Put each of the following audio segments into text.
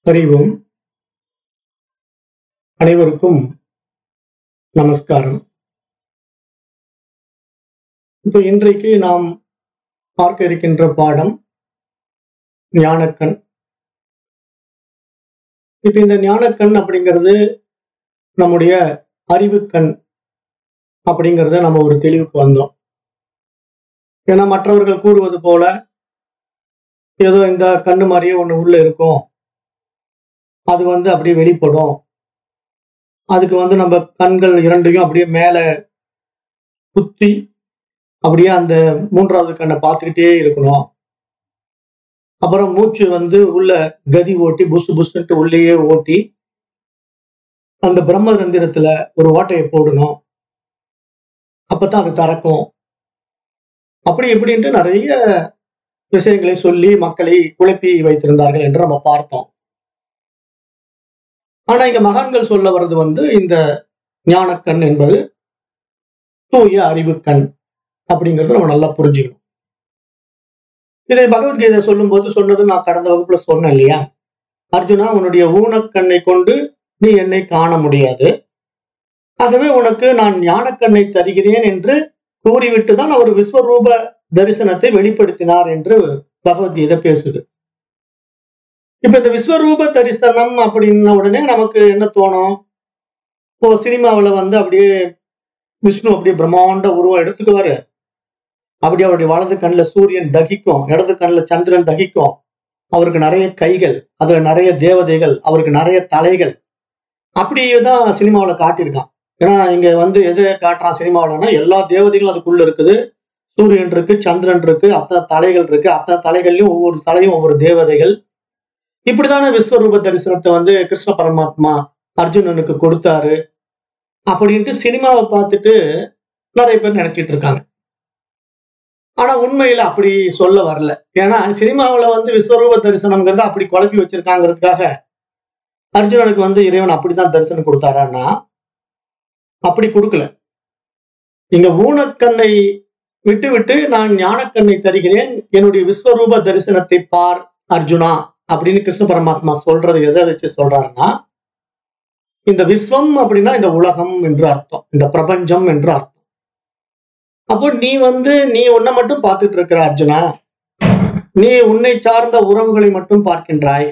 அறிவோம் அனைவருக்கும் நமஸ்காரம் இப்போ இன்றைக்கு நாம் பார்க்க இருக்கின்ற பாடம் ஞானக்கண் இப்ப இந்த ஞானக்கண் அப்படிங்கிறது நம்முடைய அறிவுக்கண் அப்படிங்கிறத நம்ம ஒரு தெளிவுக்கு வந்தோம் ஏன்னா மற்றவர்கள் கூறுவது போல ஏதோ இந்த கண்ணு மாதிரியே ஒண்ணு உள்ள இருக்கும் அது வந்து அப்படியே வெளிப்படும் அதுக்கு வந்து நம்ம கண்கள் இரண்டையும் அப்படியே மேல குத்தி அப்படியே அந்த மூன்றாவது கண்ணை பார்த்துக்கிட்டே இருக்கணும் அப்புறம் மூச்சு வந்து உள்ள கதி ஓட்டி புசு புசுன்ட்டு உள்ளேயே ஓட்டி அந்த பிரம்ம ரந்திரத்துல ஒரு ஓட்டையை போடணும் அப்பதான் அது திறக்கும் அப்படி இப்படின்ட்டு நிறைய விஷயங்களை சொல்லி மக்களை குழப்பி வைத்திருந்தார்கள் என்று நம்ம பார்த்தோம் ஆனா இங்க மகான்கள் சொல்ல வர்றது வந்து இந்த ஞானக்கண் என்பது தூய அறிவுக்கண் அப்படிங்கறத நம்ம நல்லா புரிஞ்சுக்கணும் இதை பகவத்கீதை சொல்லும்போது சொன்னது நான் கடந்த வகுப்புல சொன்னேன் இல்லையா அர்ஜுனா உன்னுடைய ஊனக்கண்ணை கொண்டு நீ என்னை காண முடியாது ஆகவே உனக்கு நான் ஞானக்கண்ணை தருகிறேன் என்று கூறிவிட்டு தான் அவர் விஸ்வரூப தரிசனத்தை வெளிப்படுத்தினார் என்று பகவத்கீதை பேசுது இப்ப இந்த விஸ்வரூப தரிசனம் அப்படின்ன உடனே நமக்கு என்ன தோணும் இப்போ சினிமாவில் வந்து அப்படியே விஷ்ணு அப்படியே பிரம்மாண்ட உருவம் எடுத்துக்குவாரு அப்படியே அவருடைய வலது கண்ணில் சூரியன் தகிக்கும் இடது கண்ணில் சந்திரன் தகிக்கும் அவருக்கு நிறைய கைகள் அதுல நிறைய தேவதைகள் அவருக்கு நிறைய தலைகள் அப்படியே தான் சினிமாவில் காட்டியிருக்கான் ஏன்னா இங்க வந்து எது காட்டுறான் சினிமாவிலன்னா எல்லா தேவதைகளும் அதுக்குள்ள இருக்குது சூரியன் இருக்கு சந்திரன் இருக்கு அத்தனை தலைகள் இருக்கு அத்தனை தலைகள்லயும் ஒவ்வொரு தலையும் ஒவ்வொரு தேவதைகள் இப்படிதான விஸ்வரூப தரிசனத்தை வந்து கிருஷ்ண பரமாத்மா அர்ஜுனனுக்கு கொடுத்தாரு அப்படின்ட்டு சினிமாவை பார்த்துட்டு நிறைய பேர் நினைச்சிட்டு இருக்காங்க ஆனா உண்மையில அப்படி சொல்ல வரல ஏன்னா சினிமாவில் வந்து விஸ்வரூப தரிசனம்ங்கிறத அப்படி குழப்பி வச்சிருக்காங்கிறதுக்காக அர்ஜுனனுக்கு வந்து இறைவன் அப்படிதான் தரிசனம் கொடுத்தாரான்னா அப்படி கொடுக்கல இங்க ஊனக்கண்ணை விட்டு விட்டு நான் ஞானக்கண்ணை தருகிறேன் என்னுடைய விஸ்வரூப தரிசனத்தை பார் அர்ஜுனா அப்படின்னு கிருஷ்ண பரமாத்மா சொல்றது எதை வச்சு சொல்றாருன்னா இந்த விஸ்வம் அப்படின்னா இந்த உலகம் என்று அர்த்தம் இந்த பிரபஞ்சம் என்று அர்த்தம் அப்போ நீ வந்து நீ உன்னை மட்டும் பார்த்துட்டு இருக்கிற அர்ஜுனா நீ உன்னை சார்ந்த உறவுகளை மட்டும் பார்க்கின்றாய்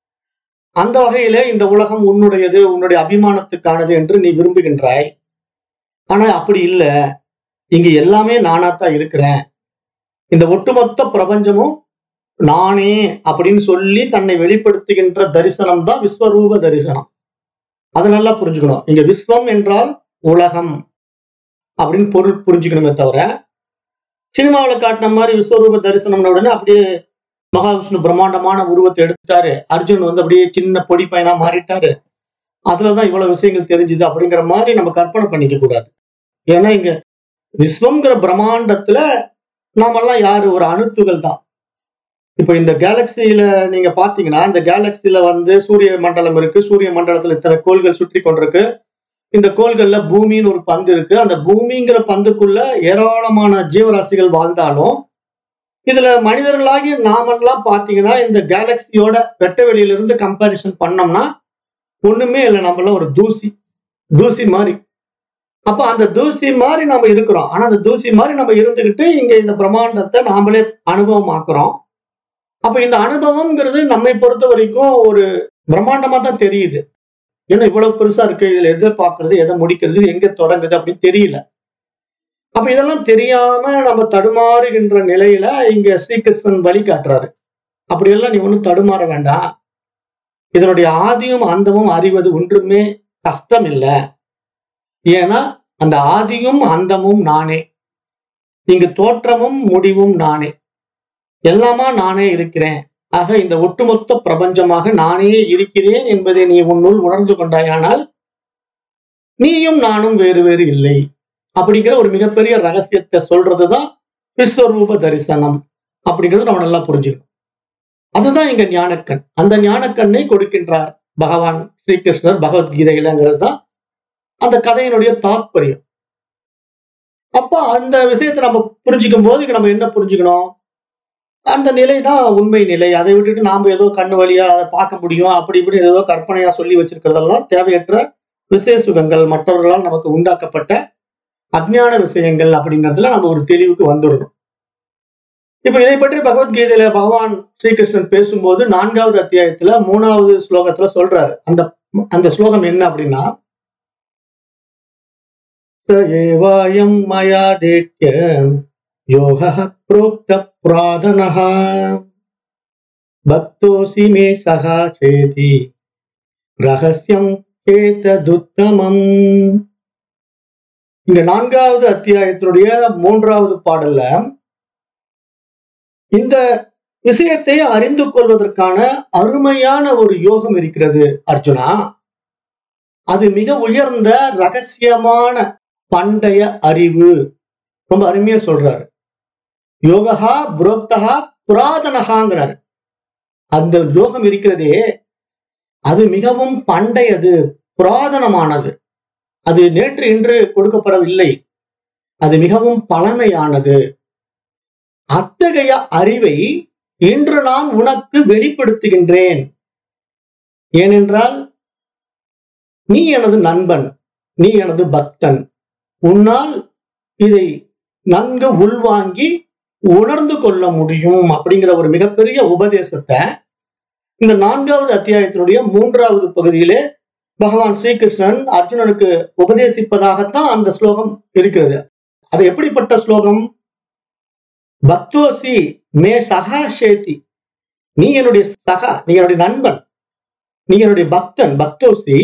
அந்த வகையில இந்த உலகம் உன்னுடையது உன்னுடைய அபிமானத்துக்கானது என்று நீ விரும்புகின்றாய் ஆனா அப்படி இல்லை இங்க எல்லாமே நானாத்தான் இருக்கிறேன் இந்த ஒட்டுமொத்த பிரபஞ்சமும் நானே அப்படின்னு சொல்லி தன்னை வெளிப்படுத்துகின்ற தரிசனம் தான் விஸ்வரூப தரிசனம் அதை நல்லா புரிஞ்சுக்கணும் இங்க விஸ்வம் என்றால் உலகம் அப்படின்னு பொருள் புரிஞ்சுக்கணுமே தவிர சினிமாவில் காட்டின மாதிரி விஸ்வரூப தரிசனம்னு உடனே அப்படியே மகாவிஷ்ணு பிரம்மாண்டமான உருவத்தை எடுத்துட்டாரு அர்ஜுன் வந்து அப்படியே சின்ன பொடி பையனா மாறிட்டாரு அதுலதான் இவ்வளவு விஷயங்கள் தெரிஞ்சுது அப்படிங்கிற மாதிரி நம்ம கற்பனை பண்ணிக்க கூடாது ஏன்னா இங்க விஸ்வம்ங்கிற பிரம்மாண்டத்துல நாமெல்லாம் யாரு ஒரு அணுத்துகள் தான் இப்ப இந்த கேலக்சியில நீங்க பாத்தீங்கன்னா இந்த கேலக்சியில வந்து சூரிய மண்டலம் இருக்கு சூரிய மண்டலத்துல இத்தனை கோள்கள் சுற்றி கொண்டிருக்கு இந்த கோள்கள்ல பூமின்னு ஒரு பந்து இருக்கு அந்த பூமிங்கிற பந்துக்குள்ள ஏராளமான ஜீவராசிகள் வாழ்ந்தாலும் இதுல மனிதர்களாகிய நாமெல்லாம் பாத்தீங்கன்னா இந்த கேலக்சியோட வெட்ட வெளியிலிருந்து கம்பாரிசன் பண்ணோம்னா ஒண்ணுமே இல்லை நம்மளாம் ஒரு தூசி தூசி மாதிரி அப்ப அந்த தூசி மாதிரி நம்ம இருக்கிறோம் ஆனா அந்த தூசி மாதிரி நம்ம இருந்துகிட்டு இங்க இந்த பிரம்மாண்டத்தை நாமளே அனுபவமாக்குறோம் அப்ப இந்த அனுபவம்ங்கிறது நம்மை பொறுத்த வரைக்கும் ஒரு பிரம்மாண்டமா தான் தெரியுது ஏன்னா இவ்வளவு பெருசா இருக்கு இதுல எதை பாக்குறது எதை முடிக்கிறது எங்க தொடங்குது அப்படின்னு தெரியல அப்ப இதெல்லாம் தெரியாம நம்ம தடுமாறுகின்ற நிலையில இங்க ஸ்ரீகிருஷ்ணன் வழி காட்டுறாரு அப்படியெல்லாம் நீ ஒன்றும் தடுமாற வேண்டாம் இதனுடைய ஆதியும் அந்தமும் அறிவது ஒன்றுமே கஷ்டம் இல்லை ஏன்னா அந்த ஆதியும் அந்தமும் நானே இங்கு தோற்றமும் முடிவும் நானே எல்லாமா நானே இருக்கிறேன் ஆக இந்த ஒட்டுமொத்த பிரபஞ்சமாக நானே இருக்கிறேன் என்பதை நீ உன்னுள் உணர்ந்து கொண்டாயானால் நீயும் நானும் வேறு வேறு இல்லை அப்படிங்கிற ஒரு மிகப்பெரிய ரகசியத்தை சொல்றதுதான் விஸ்வரூப தரிசனம் அப்படிங்கிறது நம்ம நல்லா புரிஞ்சுக்கணும் அதுதான் இங்க ஞானக்கண் அந்த ஞானக்கண்ணை கொடுக்கின்றார் பகவான் ஸ்ரீகிருஷ்ணர் பகவத்கீதையிலங்கிறது தான் அந்த கதையினுடைய தாற்பயம் அப்ப அந்த விஷயத்தை நம்ம புரிஞ்சுக்கும் போது இங்க நம்ம என்ன புரிஞ்சுக்கணும் அந்த நிலை தான் உண்மை நிலை அதை விட்டுட்டு நாம ஏதோ கண்ணு வழியா அதை பார்க்க முடியும் அப்படி இப்படி ஏதோ கற்பனையா சொல்லி வச்சிருக்கிறதெல்லாம் தேவையற்ற விசேஷ சுகங்கள் மற்றவர்களால் நமக்கு உண்டாக்கப்பட்ட அஜ்ஞான விஷயங்கள் அப்படிங்கிறதுல நம்ம ஒரு தெளிவுக்கு வந்துடணும் இப்ப இதை பற்றி பகவத்கீதையில பகவான் ஸ்ரீகிருஷ்ணன் பேசும்போது நான்காவது அத்தியாயத்துல மூணாவது ஸ்லோகத்துல சொல்றாரு அந்த அந்த ஸ்லோகம் என்ன அப்படின்னா स एवायं मया देत्य योगः प्रोक्तः प्रादनः भक्तोऽसि मे सखा चेति ரகசியம் கேத்ததுத்தமம் இந்த நான்காவது அத்தியாயத்தினுடைய மூன்றாவது பாடல்ல இந்த விஷயத்தை அறிந்து கொள்வதற்கான அருமையான ஒரு யோகம் இருக்கிறது அர்ஜுனா அது மிக உயர்ந்த ரகசியமான பண்டைய அறிவு ரொம்ப அருமையா சொல்றாரு யோகா புரோக்தகா புராதனகாங்கிறாரு அந்த யோகம் இருக்கிறதே அது மிகவும் பண்டையது புராதனமானது அது நேற்று இன்று கொடுக்கப்படவில்லை அது மிகவும் பழமையானது அத்தகைய அறிவை இன்று நான் உனக்கு வெளிப்படுத்துகின்றேன் ஏனென்றால் நீ எனது நண்பன் நீ எனது பக்தன் உன்னால் இதை நன்கு உள்வாங்கி உணர்ந்து கொள்ள முடியும் அப்படிங்கிற ஒரு மிகப்பெரிய உபதேசத்தை இந்த நான்காவது அத்தியாயத்தினுடைய மூன்றாவது பகுதியிலே பகவான் ஸ்ரீகிருஷ்ணன் அர்ஜுனனுக்கு உபதேசிப்பதாகத்தான் அந்த ஸ்லோகம் இருக்கிறது அது எப்படிப்பட்ட ஸ்லோகம் பக்தோசி மே சகா ஷேதி நீ என்னுடைய சகா நீ என்னுடைய நண்பன் நீ என்னுடைய பக்தன் பக்தோசி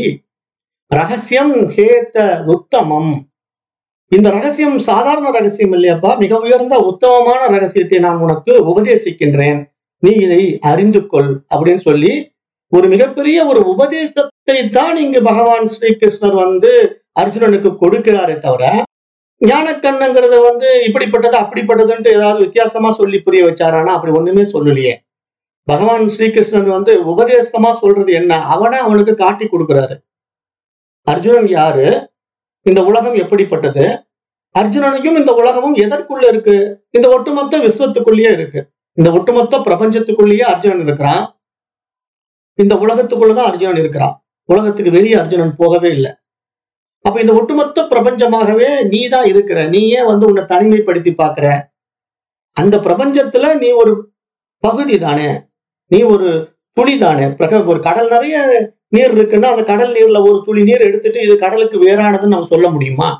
ரகசியம் ஹேத்த உத்தமம் இந்த ரகசியம் சாதாரண ரகசியம் இல்லையப்பா மிக உயர்ந்த உத்தமமான ரகசியத்தை நான் உனக்கு உபதேசிக்கின்றேன் நீ இதை அறிந்து கொள் அப்படின்னு சொல்லி ஒரு மிகப்பெரிய ஒரு உபதேசத்தை தான் இங்கு பகவான் ஸ்ரீகிருஷ்ணர் வந்து அர்ஜுனனுக்கு கொடுக்கிறாரே தவிர ஞானக்கண்ணுங்கிறத வந்து இப்படிப்பட்டது அப்படிப்பட்டதுன்ட்டு ஏதாவது வித்தியாசமா சொல்லி புரிய வச்சாரானா அப்படி ஒண்ணுமே சொல்லலையே பகவான் ஸ்ரீகிருஷ்ணன் வந்து உபதேசமா சொல்றது என்ன அவனை அவனுக்கு காட்டி கொடுக்கிறாரு அர்ஜுனன் யாரு இந்த உலகம் எப்படிப்பட்டது அர்ஜுனனையும் இந்த உலகமும் எதற்குள்ள இருக்கு இந்த ஒட்டுமொத்த விஸ்வத்துக்குள்ளேயே இருக்கு இந்த ஒட்டுமொத்த பிரபஞ்சத்துக்குள்ளேயே அர்ஜுனன் இருக்கிறான் இந்த உலகத்துக்குள்ளதான் அர்ஜுனன் இருக்கிறான் உலகத்துக்கு வெளியே அர்ஜுனன் போகவே இல்லை அப்ப இந்த ஒட்டுமொத்த பிரபஞ்சமாகவே நீ தான் இருக்கிற நீயே வந்து உன்னை தனிமைப்படுத்தி பாக்குற அந்த பிரபஞ்சத்துல நீ ஒரு பகுதி தானே நீ ஒரு துளி தானே பிரக ஒரு கடல் நிறைய நீர் இருக்குன்னா அந்த கடல் நீர்ல ஒரு துளி நீர் எடுத்துட்டு இது கடலுக்கு வேறானதுன்னு நம்ம சொல்ல முடியுமா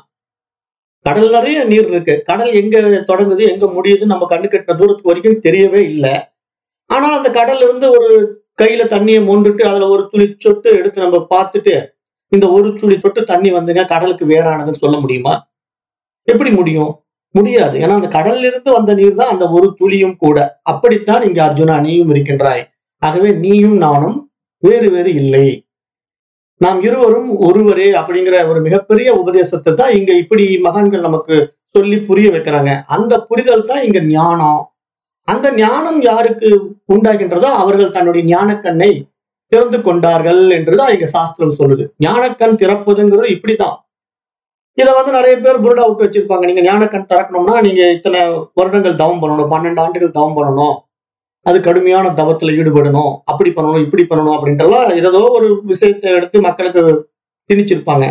கடல் நிறைய நீர் இருக்கு கடல் எங்க தொடங்குது எங்க முடியுது நம்ம கண்ணு கட்டின தூரத்துக்கு வரைக்கும் தெரியவே இல்லை ஆனால் அந்த கடல்ல இருந்து ஒரு கையில தண்ணியை மொண்டுட்டு அதுல ஒரு துளி சொட்டு எடுத்து நம்ம பார்த்துட்டு இந்த ஒரு துளி சொட்டு தண்ணி வந்துங்க கடலுக்கு வேறானதுன்னு சொல்ல முடியுமா எப்படி முடியும் முடியாது ஏன்னா அந்த கடல்ல இருந்து வந்த நீர் தான் அந்த ஒரு துளியும் கூட அப்படித்தான் இங்க அர்ஜுனா நீயும் இருக்கின்றாய் ஆகவே நீயும் நானும் வேறு வேறு இல்லை நாம் இருவரும் ஒருவரே அப்படிங்கிற ஒரு மிகப்பெரிய உபதேசத்தை தான் இங்க இப்படி மகான்கள் நமக்கு சொல்லி புரிய வைக்கிறாங்க அந்த புரிதல் தான் இங்க ஞானம் அந்த ஞானம் யாருக்கு உண்டாகின்றதோ அவர்கள் தன்னுடைய ஞானக்கண்ணை திறந்து கொண்டார்கள் என்றுதான் இங்க சாஸ்திரம் சொல்லுது ஞானக்கண் திறப்பதுங்கிறது இப்படிதான் இதை வந்து நிறைய பேர் புருடா விட்டு வச்சிருப்பாங்க நீங்க ஞானக்கண் திறக்கணும்னா நீங்க இத்தனை வருடங்கள் தவம் பண்ணணும் பன்னெண்டு ஆண்டுகள் தவம் பண்ணணும் அது கடுமையான தவத்துல ஈடுபடணும் அப்படி பண்ணணும் இப்படி பண்ணணும் அப்படின்ட்டுலாம் ஏதோ ஒரு விஷயத்தை எடுத்து மக்களுக்கு திணிச்சிருப்பாங்க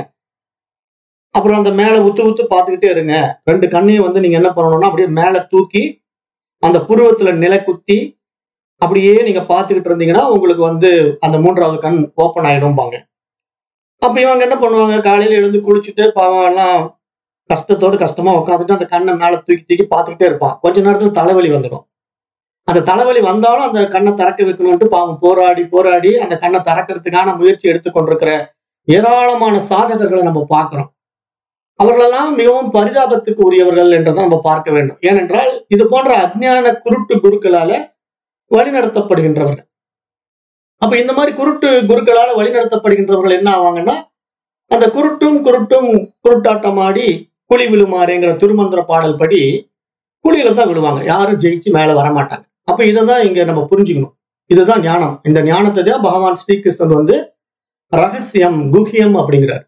அப்புறம் அந்த மேல உத்து உத்து பார்த்துக்கிட்டே இருங்க ரெண்டு கண்ணையும் வந்து நீங்க என்ன பண்ணணும்னா அப்படியே மேல தூக்கி அந்த புருவத்துல நிலை குத்தி அப்படியே நீங்க பார்த்துக்கிட்டு இருந்தீங்கன்னா உங்களுக்கு வந்து அந்த மூன்றாவது கண் ஓப்பன் ஆயிடும்பாங்க அப்ப இவங்க என்ன பண்ணுவாங்க காலையில எழுந்து குளிச்சுட்டு பாவம் எல்லாம் கஷ்டத்தோடு கஷ்டமா உட்காந்துட்டு அந்த கண்ணை மேல தூக்கி தூக்கி பார்த்துக்கிட்டே இருப்பான் கொஞ்ச நேரத்துல தலைவலி வந்துடும் அந்த தலைவலி வந்தாலும் அந்த கண்ணை திறக்க வைக்கணும்ட்டு பாவம் போராடி போராடி அந்த கண்ணை திறக்கிறதுக்கான முயற்சி எடுத்துக்கொண்டிருக்கிற ஏராளமான சாதகர்களை நம்ம பார்க்கிறோம் அவர்களெல்லாம் மிகவும் பரிதாபத்துக்கு உரியவர்கள் என்றதை நம்ம பார்க்க வேண்டும் ஏனென்றால் இது போன்ற அஜ்ஞான குருட்டு குருக்களால வழிநடத்தப்படுகின்றவர்கள் அப்ப இந்த மாதிரி குருட்டு குருக்களால வழிநடத்தப்படுகின்றவர்கள் என்ன ஆவாங்கன்னா அந்த குருட்டும் குருட்டும் குருட்டாட்டம் ஆடி குழி விழுமாறேங்கிற திருமந்திர பாடல் படி குழியில தான் விழுவாங்க யாரும் ஜெயிச்சு மேல வரமாட்டாங்க அப்ப இதைதான் இங்க நம்ம புரிஞ்சுக்கணும் இதுதான் ஞானம் இந்த ஞானத்தை தான் பகவான் ஸ்ரீகிருஷ்ணன் வந்து ரகசியம் குஹியம் அப்படிங்கிறார்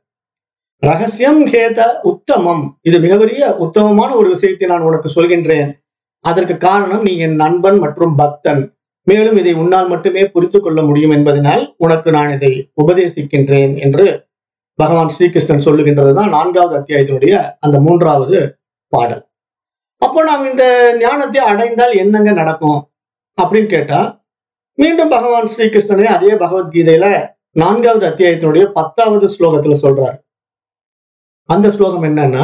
ரகசியம் கேத உத்தமம் இது மிகப்பெரிய உத்தமமான ஒரு விஷயத்தை நான் உனக்கு சொல்கின்றேன் அதற்கு காரணம் நீ என் நண்பன் மற்றும் பக்தன் மேலும் இதை உன்னால் மட்டுமே புரிந்து கொள்ள முடியும் என்பதனால் உனக்கு நான் இதை உபதேசிக்கின்றேன் என்று பகவான் ஸ்ரீகிருஷ்ணன் சொல்லுகின்றதுதான் நான்காவது அத்தியாயத்தினுடைய அந்த மூன்றாவது பாடல் அப்போ நாம் இந்த ஞானத்தை அடைந்தால் என்னங்க நடக்கும் அப்படின்னு கேட்டா மீண்டும் பகவான் ஸ்ரீகிருஷ்ணனே அதே பகவத்கீதையில நான்காவது அத்தியாயத்தினுடைய பத்தாவது ஸ்லோகத்துல சொல்றார் அந்த ஸ்லோகம் என்னன்னா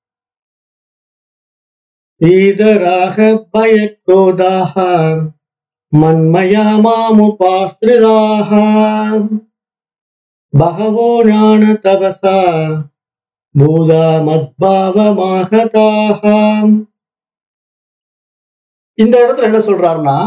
ஈதராக பயக்ரோதாக மன்மயா மாமுபாஸ்திரிதாக பகவோ ஞான தபசா பூதா மத்பாவமாகதாக இந்த இடத்துல என்ன சொல்றாருன்னா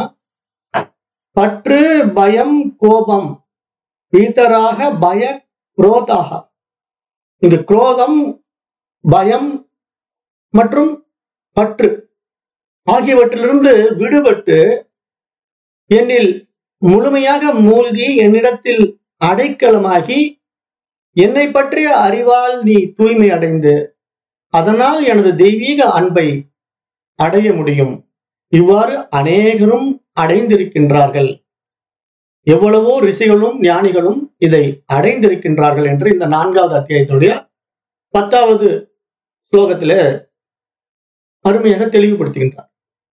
பற்று பயம் கோபம் வீத்தராக பய குரோதாக இங்கு குரோதம் பயம் மற்றும் பற்று ஆகியவற்றிலிருந்து விடுபட்டு என்னில் முழுமையாக மூழ்கி என்னிடத்தில் அடைக்கலமாகி என்னை பற்றிய அறிவால் நீ தூய்மை அடைந்து அதனால் எனது தெய்வீக அன்பை அடைய முடியும் இவ்வாறு அநேகரும் அடைந்திருக்கின்றார்கள் எவ்வளவோ ரிஷிகளும் ஞானிகளும் இதை அடைந்திருக்கின்றார்கள் என்று இந்த நான்காவது அத்தியாயத்தினுடைய பத்தாவது ஸ்லோகத்தில அருமையாக தெளிவுபடுத்துகின்றார்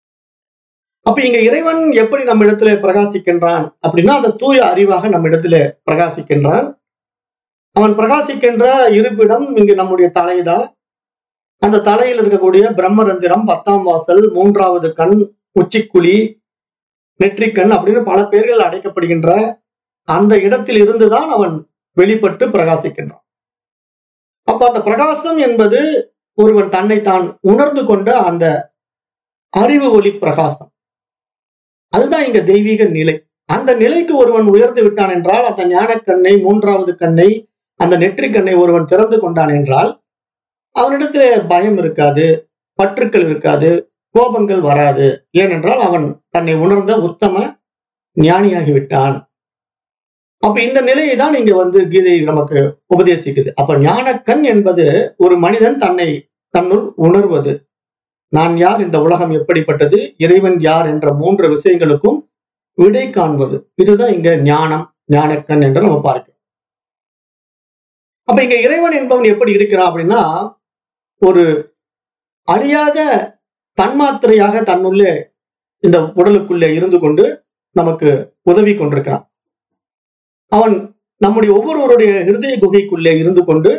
அப்ப இங்க இறைவன் எப்படி நம்ம இடத்துல பிரகாசிக்கின்றான் அப்படின்னா அந்த தூய அறிவாக நம்ம இடத்துல பிரகாசிக்கின்றான் அவன் பிரகாசிக்கின்ற இருப்பிடம் இங்கு நம்முடைய தலைதான் அந்த தலையில் இருக்கக்கூடிய பிரம்மரந்திரம் பத்தாம் வாசல் மூன்றாவது கண் உச்சிக்குழி நெற்றிக்கண் அப்படின்னு பல பேர்கள் அடைக்கப்படுகின்ற அந்த இடத்தில் இருந்துதான் அவன் வெளிப்பட்டு பிரகாசிக்கின்றான் அப்ப அந்த பிரகாசம் என்பது ஒருவன் தன்னை தான் உணர்ந்து கொண்ட அந்த அறிவு ஒளி பிரகாசம் அதுதான் இங்க தெய்வீக நிலை அந்த நிலைக்கு ஒருவன் உயர்ந்து விட்டான் என்றால் அந்த ஞானக்கண்ணை மூன்றாவது கண்ணை அந்த நெற்றிக்கண்ணை ஒருவன் திறந்து கொண்டான் என்றால் அவனிடத்துல பயம் இருக்காது பற்றுக்கள் இருக்காது கோபங்கள் வராது ஏனென்றால் அவன் தன்னை உணர்ந்த உத்தம ஞானியாகி விட்டான் அப்ப இந்த நிலையை தான் இங்க வந்து கீதை நமக்கு உபதேசிக்குது அப்ப ஞானக்கண் என்பது ஒரு மனிதன் தன்னை தன்னுள் உணர்வது நான் யார் இந்த உலகம் எப்படிப்பட்டது இறைவன் யார் என்ற மூன்று விஷயங்களுக்கும் விடை காண்பது இதுதான் இங்க ஞானம் ஞானக்கண் என்று நம்ம பார்க்கிறோம் அப்ப இங்க இறைவன் என்பவன் எப்படி இருக்கிறான் அப்படின்னா ஒரு அழியாத தன்மாத்திரையாக தன்னுள்ளே இந்த உடலுக்குள்ளே இருந்து கொண்டு நமக்கு உதவி கொண்டிருக்கிறான் அவன் நம்முடைய ஒவ்வொருவருடைய ஹிருதய குகைக்குள்ளே இருந்து கொண்டு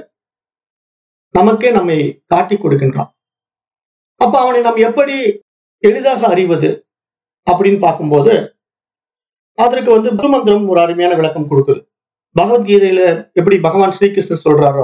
நமக்கே நம்மை காட்டி கொடுக்கின்றான் அப்ப அவனை நாம் எப்படி எளிதாக அறிவது அப்படின்னு பார்க்கும்போது அதற்கு வந்து திருமந்திரம் ஒரு அருமையான விளக்கம் கொடுக்குது பகவத்கீதையில எப்படி பகவான் ஸ்ரீகிருஷ்ணர் சொல்றாரோ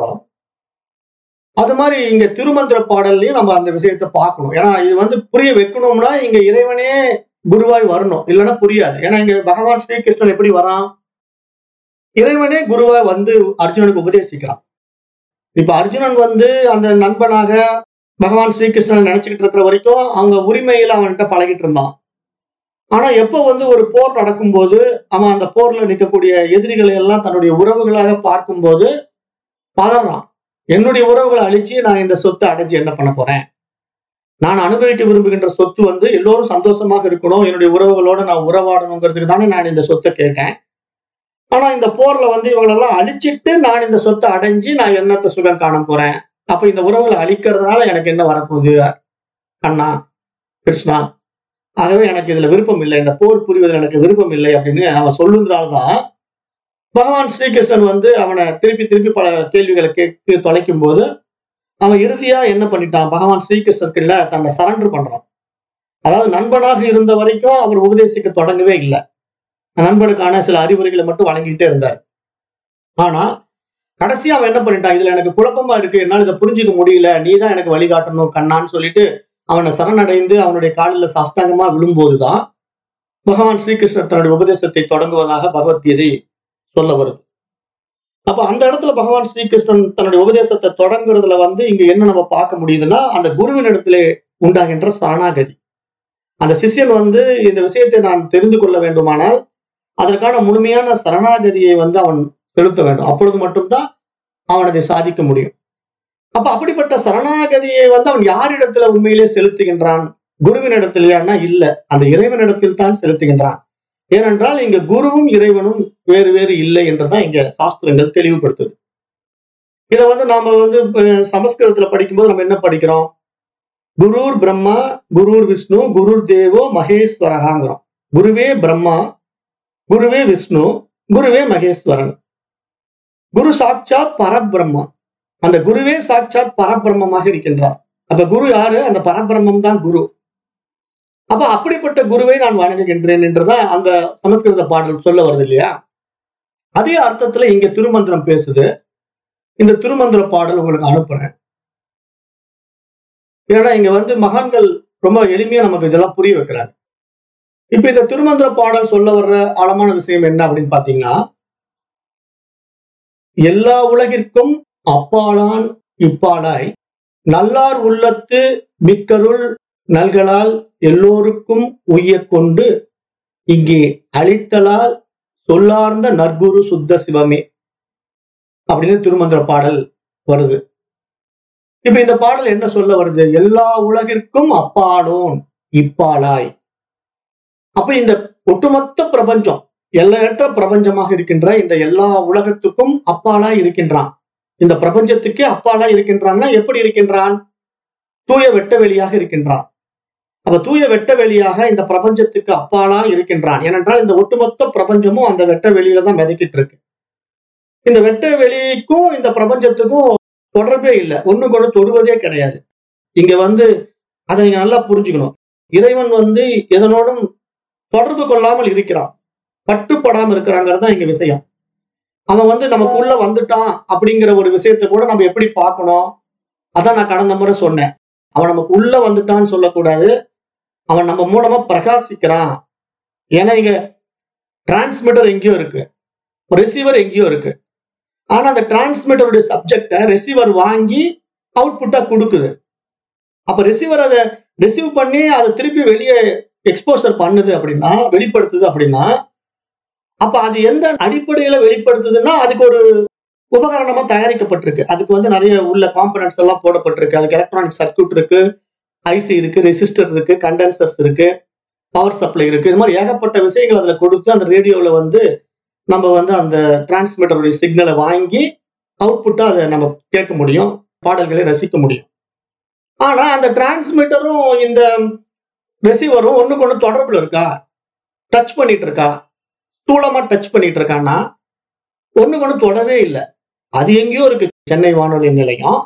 அது மாதிரி இங்க திருமந்திர பாடல்லையும் நம்ம அந்த விஷயத்தை பார்க்கணும் ஏன்னா இது வந்து புரிய வைக்கணும்னா இங்க இறைவனே குருவாய் வரணும் இல்லைன்னா புரியாது ஏன்னா இங்க பகவான் ஸ்ரீகிருஷ்ணன் எப்படி வரான் இறைவனே குருவாய் வந்து அர்ஜுனனுக்கு உபதேசிக்கிறான் இப்ப அர்ஜுனன் வந்து அந்த நண்பனாக பகவான் ஸ்ரீகிருஷ்ணன் நினைச்சுக்கிட்டு இருக்கிற வரைக்கும் அவங்க உரிமையில அவன்கிட்ட பழகிட்டு இருந்தான் ஆனா எப்ப வந்து ஒரு போர் நடக்கும்போது அவன் அந்த போர்ல நிற்கக்கூடிய எதிரிகளை எல்லாம் தன்னுடைய உறவுகளாக பார்க்கும்போது பதறான் என்னுடைய உறவுகளை அழிச்சு நான் இந்த சொத்தை அடைஞ்சு என்ன பண்ண போறேன் நான் அனுபவிக்க விரும்புகின்ற சொத்து வந்து எல்லோரும் சந்தோஷமாக இருக்கணும் என்னுடைய உறவுகளோட நான் உறவாடணுங்கிறதுக்கு தானே நான் இந்த சொத்தை கேட்டேன் ஆனா இந்த போர்ல வந்து இவங்களெல்லாம் அழிச்சிட்டு நான் இந்த சொத்தை அடைஞ்சு நான் என்னத்த சுகம் காண போறேன் அப்ப இந்த உறவுகளை அழிக்கிறதுனால எனக்கு என்ன வரப்போகுது கண்ணா கிருஷ்ணா ஆகவே எனக்கு இதுல விருப்பம் இல்லை இந்த போர் புரிவதில் எனக்கு விருப்பம் இல்லை அப்படின்னு அவன் சொல்லுங்கிறால்தான் பகவான் ஸ்ரீகிருஷ்ணன் வந்து அவனை திருப்பி திருப்பி பல கேள்விகளை கேட்டு தொலைக்கும் போது அவன் இறுதியா என்ன பண்ணிட்டான் பகவான் ஸ்ரீகிருஷ்ணர்கிட்ட தன்னை சரண்டர் பண்றான் அதாவது நண்பனாக இருந்த வரைக்கும் அவர் உபதேசிக்க தொடங்கவே இல்லை நண்பனுக்கான சில அறிவுரைகளை மட்டும் வழங்கிட்டே இருந்தார் ஆனா கடைசியா அவன் என்ன பண்ணிட்டான் இதுல எனக்கு குழப்பமா இருக்கு என்னால இதை புரிஞ்சுக்க முடியல நீ தான் எனக்கு வழிகாட்டணும் கண்ணான்னு சொல்லிட்டு அவனை சரணடைந்து அவனுடைய காலில் சாஷ்டாங்கமா விழும்போதுதான் பகவான் ஸ்ரீகிருஷ்ணர் தன்னுடைய உபதேசத்தை தொடங்குவதாக பகவத்கீதை சொல்ல வருது அப்ப அந்த இடத்துல பகவான் ஸ்ரீகிருஷ்ணன் தன்னுடைய உபதேசத்தை தொடங்குறதுல வந்து இங்க என்ன நம்ம பார்க்க முடியுதுன்னா அந்த குருவின் இடத்துல உண்டாகின்ற சரணாகதி அந்த சிஷ்யன் வந்து இந்த விஷயத்தை நான் தெரிந்து கொள்ள வேண்டுமானால் அதற்கான முழுமையான சரணாகதியை வந்து அவன் செலுத்த வேண்டும் அப்பொழுது மட்டும்தான் அவன் அதை சாதிக்க முடியும் அப்ப அப்படிப்பட்ட சரணாகதியை வந்து அவன் யாரிடத்துல உண்மையிலே செலுத்துகின்றான் குருவினிடத்திலேயானா இல்ல அந்த இறைவனிடத்தில் தான் செலுத்துகின்றான் ஏனென்றால் இங்க குருவும் இறைவனும் வேறு வேறு இல்லை என்றுதான் இங்க சாஸ்திரங்கள் தெளிவுபடுத்துது இத வந்து நாம வந்து இப்ப சமஸ்கிருதத்துல படிக்கும்போது நம்ம என்ன படிக்கிறோம் குருர் பிரம்மா குருர் விஷ்ணு குருர் தேவோ மகேஸ்வரகாங்கிறோம் குருவே பிரம்மா குருவே விஷ்ணு குருவே மகேஸ்வரன் குரு சாட்சாத் பரபிரம்மா அந்த குருவே சாட்சாத் பரபிரம்மமாக இருக்கின்றார் அப்ப குரு யாரு அந்த பரபிரம்மம் தான் குரு அப்ப அப்படிப்பட்ட குருவை நான் வணங்குகின்றேன் என்றுதான் அந்த சமஸ்கிருத பாடல் சொல்ல வருது இல்லையா அதே அர்த்தத்துல இங்க திருமந்திரம் பேசுது இந்த திருமந்திர பாடல் உங்களுக்கு அனுப்புறேன் ஏன்னா இங்க வந்து மகான்கள் ரொம்ப எளிமையா நமக்கு இதெல்லாம் புரிய வைக்கிறாங்க இப்ப இந்த திருமந்திர பாடல் சொல்ல வர்ற ஆழமான விஷயம் என்ன அப்படின்னு பாத்தீங்கன்னா எல்லா உலகிற்கும் அப்பாலான் இப்பாலாய் நல்லார் உள்ளத்து மிக்கருள் நல்களால் எல்லோருக்கும் உய்யக் கொண்டு இங்கே அழித்தலால் சொல்லார்ந்த நற்குரு சுத்த சிவமே அப்படின்னு திருமந்திர பாடல் வருது இப்ப இந்த பாடல் என்ன சொல்ல வருது எல்லா உலகிற்கும் அப்பாலோன் இப்பாலாய் அப்ப இந்த ஒட்டுமொத்த பிரபஞ்சம் எல்லையற்ற பிரபஞ்சமாக இருக்கின்ற இந்த எல்லா உலகத்துக்கும் அப்பாலாய் இருக்கின்றான் இந்த பிரபஞ்சத்துக்கே அப்பாலாய் இருக்கின்றான்னா எப்படி இருக்கின்றான் தூய வெட்ட வெளியாக இருக்கின்றான் அப்ப தூய வெட்ட வெளியாக இந்த பிரபஞ்சத்துக்கு அப்பாலா இருக்கின்றான் ஏனென்றால் இந்த ஒட்டுமொத்த பிரபஞ்சமும் அந்த வெட்ட வெளியில தான் மிதக்கிட்டு இருக்கு இந்த வெட்ட வெளிக்கும் இந்த பிரபஞ்சத்துக்கும் தொடர்பே இல்லை ஒண்ணு கூட தொடுவதே கிடையாது இங்க வந்து அதை நீங்க நல்லா புரிஞ்சுக்கணும் இறைவன் வந்து எதனோடும் தொடர்பு கொள்ளாமல் இருக்கிறான் கட்டுப்படாம இருக்கிறாங்கிறது தான் இங்க விஷயம் அவன் வந்து நமக்குள்ள வந்துட்டான் அப்படிங்கிற ஒரு விஷயத்தை கூட நம்ம எப்படி பார்க்கணும் அதான் நான் கடந்த முறை சொன்னேன் அவன் நமக்கு உள்ள வந்துட்டான்னு சொல்லக்கூடாது அவன் நம்ம மூலமா பிரகாசிக்கிறான் ஏன்னா இங்க டிரான்ஸ்மிட்டர் எங்கேயோ இருக்கு ரிசீவர் எங்கேயோ இருக்கு ஆனா அந்த டிரான்ஸ்மிட்டருடைய சப்ஜெக்டை ரிசீவர் வாங்கி அவுட்புட்டா கொடுக்குது அப்ப ரிசீவர் அதை ரிசீவ் பண்ணி அதை திருப்பி வெளியே எக்ஸ்போசர் பண்ணுது அப்படின்னா வெளிப்படுத்துது அப்படின்னா அப்ப அது எந்த அடிப்படையில வெளிப்படுத்துதுன்னா அதுக்கு ஒரு உபகரணமா தயாரிக்கப்பட்டிருக்கு அதுக்கு வந்து நிறைய உள்ள காம்பனன்ட்ஸ் எல்லாம் போடப்பட்டிருக்கு அதுக்கு எலக்ட்ரானிக் சர்க்யூட் இருக்கு ஐசி இருக்கு ரெசிஸ்டர் இருக்கு கண்டென்சர்ஸ் இருக்கு பவர் சப்ளை இருக்கு இது மாதிரி ஏகப்பட்ட விஷயங்கள் அதுல கொடுத்து அந்த ரேடியோல வந்து நம்ம வந்து அந்த டிரான்ஸ்மிட்டருடைய சிக்னலை வாங்கி அவுட்புட்டா அதை நம்ம கேட்க முடியும் பாடல்களை ரசிக்க முடியும் ஆனா அந்த டிரான்ஸ்மிட்டரும் இந்த ரிசீவரும் ஒண்ணுக்கு ஒண்ணு தொடர்புல இருக்கா டச் பண்ணிட்டு இருக்கா ஸ்தூலமா டச் பண்ணிட்டு இருக்கான்னா ஒண்ணுக்கு ஒண்ணு தொடவே இல்லை அது எங்கேயோ இருக்கு சென்னை வானொலி நிலையம்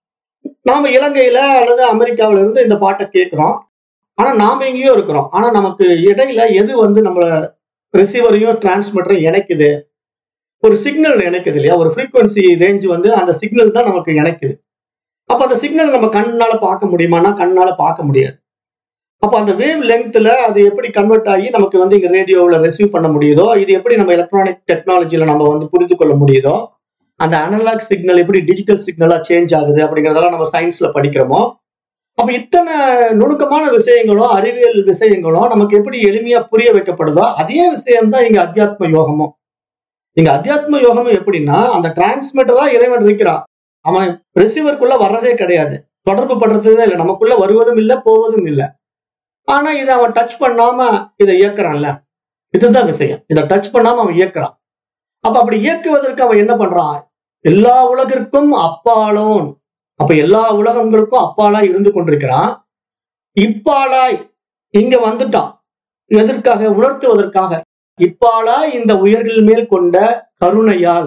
நாம இலங்கையில அல்லது அமெரிக்காவில இருந்து இந்த பாட்டை கேட்கிறோம் ஆனா நாம எங்கேயோ இருக்கிறோம் ஆனா நமக்கு இடையில எது வந்து நம்மள ரிசீவரையும் டிரான்ஸ்மிட்டரையும் இணைக்குது ஒரு சிக்னல் இணைக்குது இல்லையா ஒரு ஃப்ரீக்வன்சி ரேஞ்ச் வந்து அந்த சிக்னல் தான் நமக்கு இணைக்குது அப்ப அந்த சிக்னல் நம்ம கண்ணால பார்க்க முடியுமானா கண்ணால பார்க்க முடியாது அப்ப அந்த வேவ் லெங்க்த்ல அது எப்படி கன்வெர்ட் ஆகி நமக்கு வந்து இங்க ரேடியோவில் ரிசீவ் பண்ண முடியுதோ இது எப்படி நம்ம எலக்ட்ரானிக் டெக்னாலஜில நம்ம வந்து புரிந்து கொள்ள முடியுதோ அந்த அனலாக் சிக்னல் எப்படி டிஜிட்டல் சிக்னலா சேஞ்ச் ஆகுது அப்படிங்கறதெல்லாம் நம்ம சயின்ஸ்ல படிக்கிறோமோ அப்ப இத்தனை நுணுக்கமான விஷயங்களும் அறிவியல் விஷயங்களும் நமக்கு எப்படி எளிமையா புரிய வைக்கப்படுதோ அதே விஷயம் தான் இங்க அத்தியாத்ம யோகமும் இங்க அத்தியாத்ம யோகமும் எப்படின்னா அந்த டிரான்ஸ்மிட்டரா இறைவன் இருக்கிறான் அவன் ரிசீவருக்குள்ள வர்றதே கிடையாது தொடர்பு படுறதுதான் இல்லை நமக்குள்ள வருவதும் இல்லை போவதும் இல்லை ஆனா இதை அவன் டச் பண்ணாம இதை இயக்குறான்ல இதுதான் விஷயம் இதை டச் பண்ணாம அவன் இயக்குறான் அப்ப அப்படி இயக்குவதற்கு அவன் என்ன பண்றான் எல்லா உலகிற்கும் அப்பாலோன் அப்ப எல்லா உலகங்களுக்கும் அப்பாலாய் இருந்து கொண்டிருக்கிறான் இப்பாலாய் இங்க வந்துட்டான் எதற்காக உணர்த்துவதற்காக இப்பாலாய் இந்த உயிர்கள் மேல் கொண்ட கருணையால்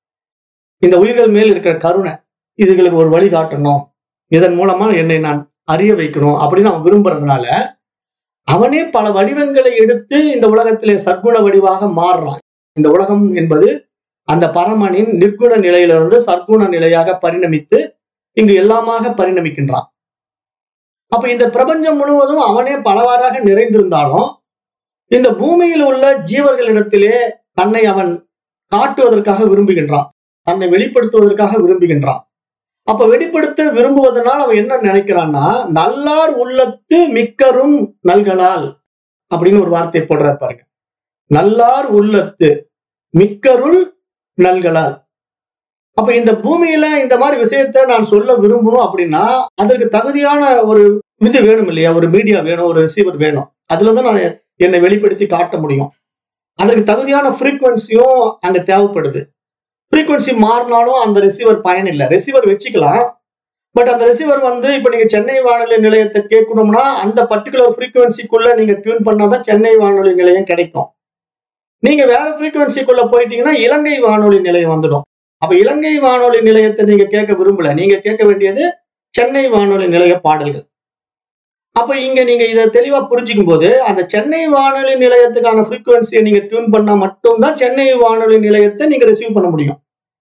இந்த உயிர்கள் மேல் இருக்கிற கருணை இதுகளுக்கு ஒரு வழி காட்டணும் இதன் மூலமா என்னை நான் அறிய வைக்கணும் அப்படின்னு அவன் விரும்புறதுனால அவனே பல வடிவங்களை எடுத்து இந்த உலகத்திலே சர்க்குண வடிவாக மாறுறான் இந்த உலகம் என்பது அந்த பரமனின் நிர்குண நிலையிலிருந்து சர்க்குண நிலையாக பரிணமித்து இங்கு எல்லாமாக பரிணமிக்கின்றான் அப்ப இந்த பிரபஞ்சம் முழுவதும் அவனே பலவாறாக நிறைந்திருந்தாலும் இந்த பூமியில் உள்ள ஜீவர்களிடத்திலே தன்னை அவன் காட்டுவதற்காக விரும்புகின்றான் தன்னை வெளிப்படுத்துவதற்காக விரும்புகின்றான் அப்ப வெளிப்படுத்த விரும்புவதனால் அவன் என்ன நினைக்கிறான்னா நல்லார் உள்ளத்து மிக்கரும் நல்களால் அப்படின்னு ஒரு வார்த்தை போடுறாரு பாருங்க நல்லார் உள்ளத்து மிக்கருள் நல்களால் அப்ப இந்த பூமியில இந்த மாதிரி விஷயத்த நான் சொல்ல விரும்பணும் அப்படின்னா அதற்கு தகுதியான ஒரு இது வேணும் இல்லையா ஒரு மீடியா வேணும் ஒரு ரிசீவர் வேணும் அதுல தான் நான் என்னை வெளிப்படுத்தி காட்ட முடியும் அதற்கு தகுதியான ஃப்ரீக்குவன்சியும் அங்க தேவைப்படுது ஃப்ரீக்குவன்சி மாறினாலும் அந்த ரிசீவர் பயன் இல்லை ரிசீவர் வச்சுக்கலாம் பட் அந்த ரிசீவர் வந்து இப்ப நீங்க சென்னை வானொலி நிலையத்தை கேட்கணும்னா அந்த பர்டிகுலர் ஃப்ரீக்குவன்சிக்குள்ள நீங்க டியூன் பண்ணாதான் சென்னை வானொலி நிலையம் கிடைக்கும் நீங்க வேற ஃப்ரீக்குவன்சிக்குள்ள போயிட்டீங்கன்னா இலங்கை வானொலி நிலையம் வந்துடும் அப்ப இலங்கை வானொலி நிலையத்தை நீங்க கேட்க விரும்பல நீங்க கேட்க வேண்டியது சென்னை வானொலி நிலைய பாடல்கள் அப்ப இங்க நீங்க இதை தெளிவா புரிஞ்சுக்கும் போது அந்த சென்னை வானொலி நிலையத்துக்கான ஃப்ரீக்குவன்சியை நீங்க டியூன் பண்ணா மட்டும்தான் சென்னை வானொலி நிலையத்தை நீங்க ரிசீவ் பண்ண முடியும்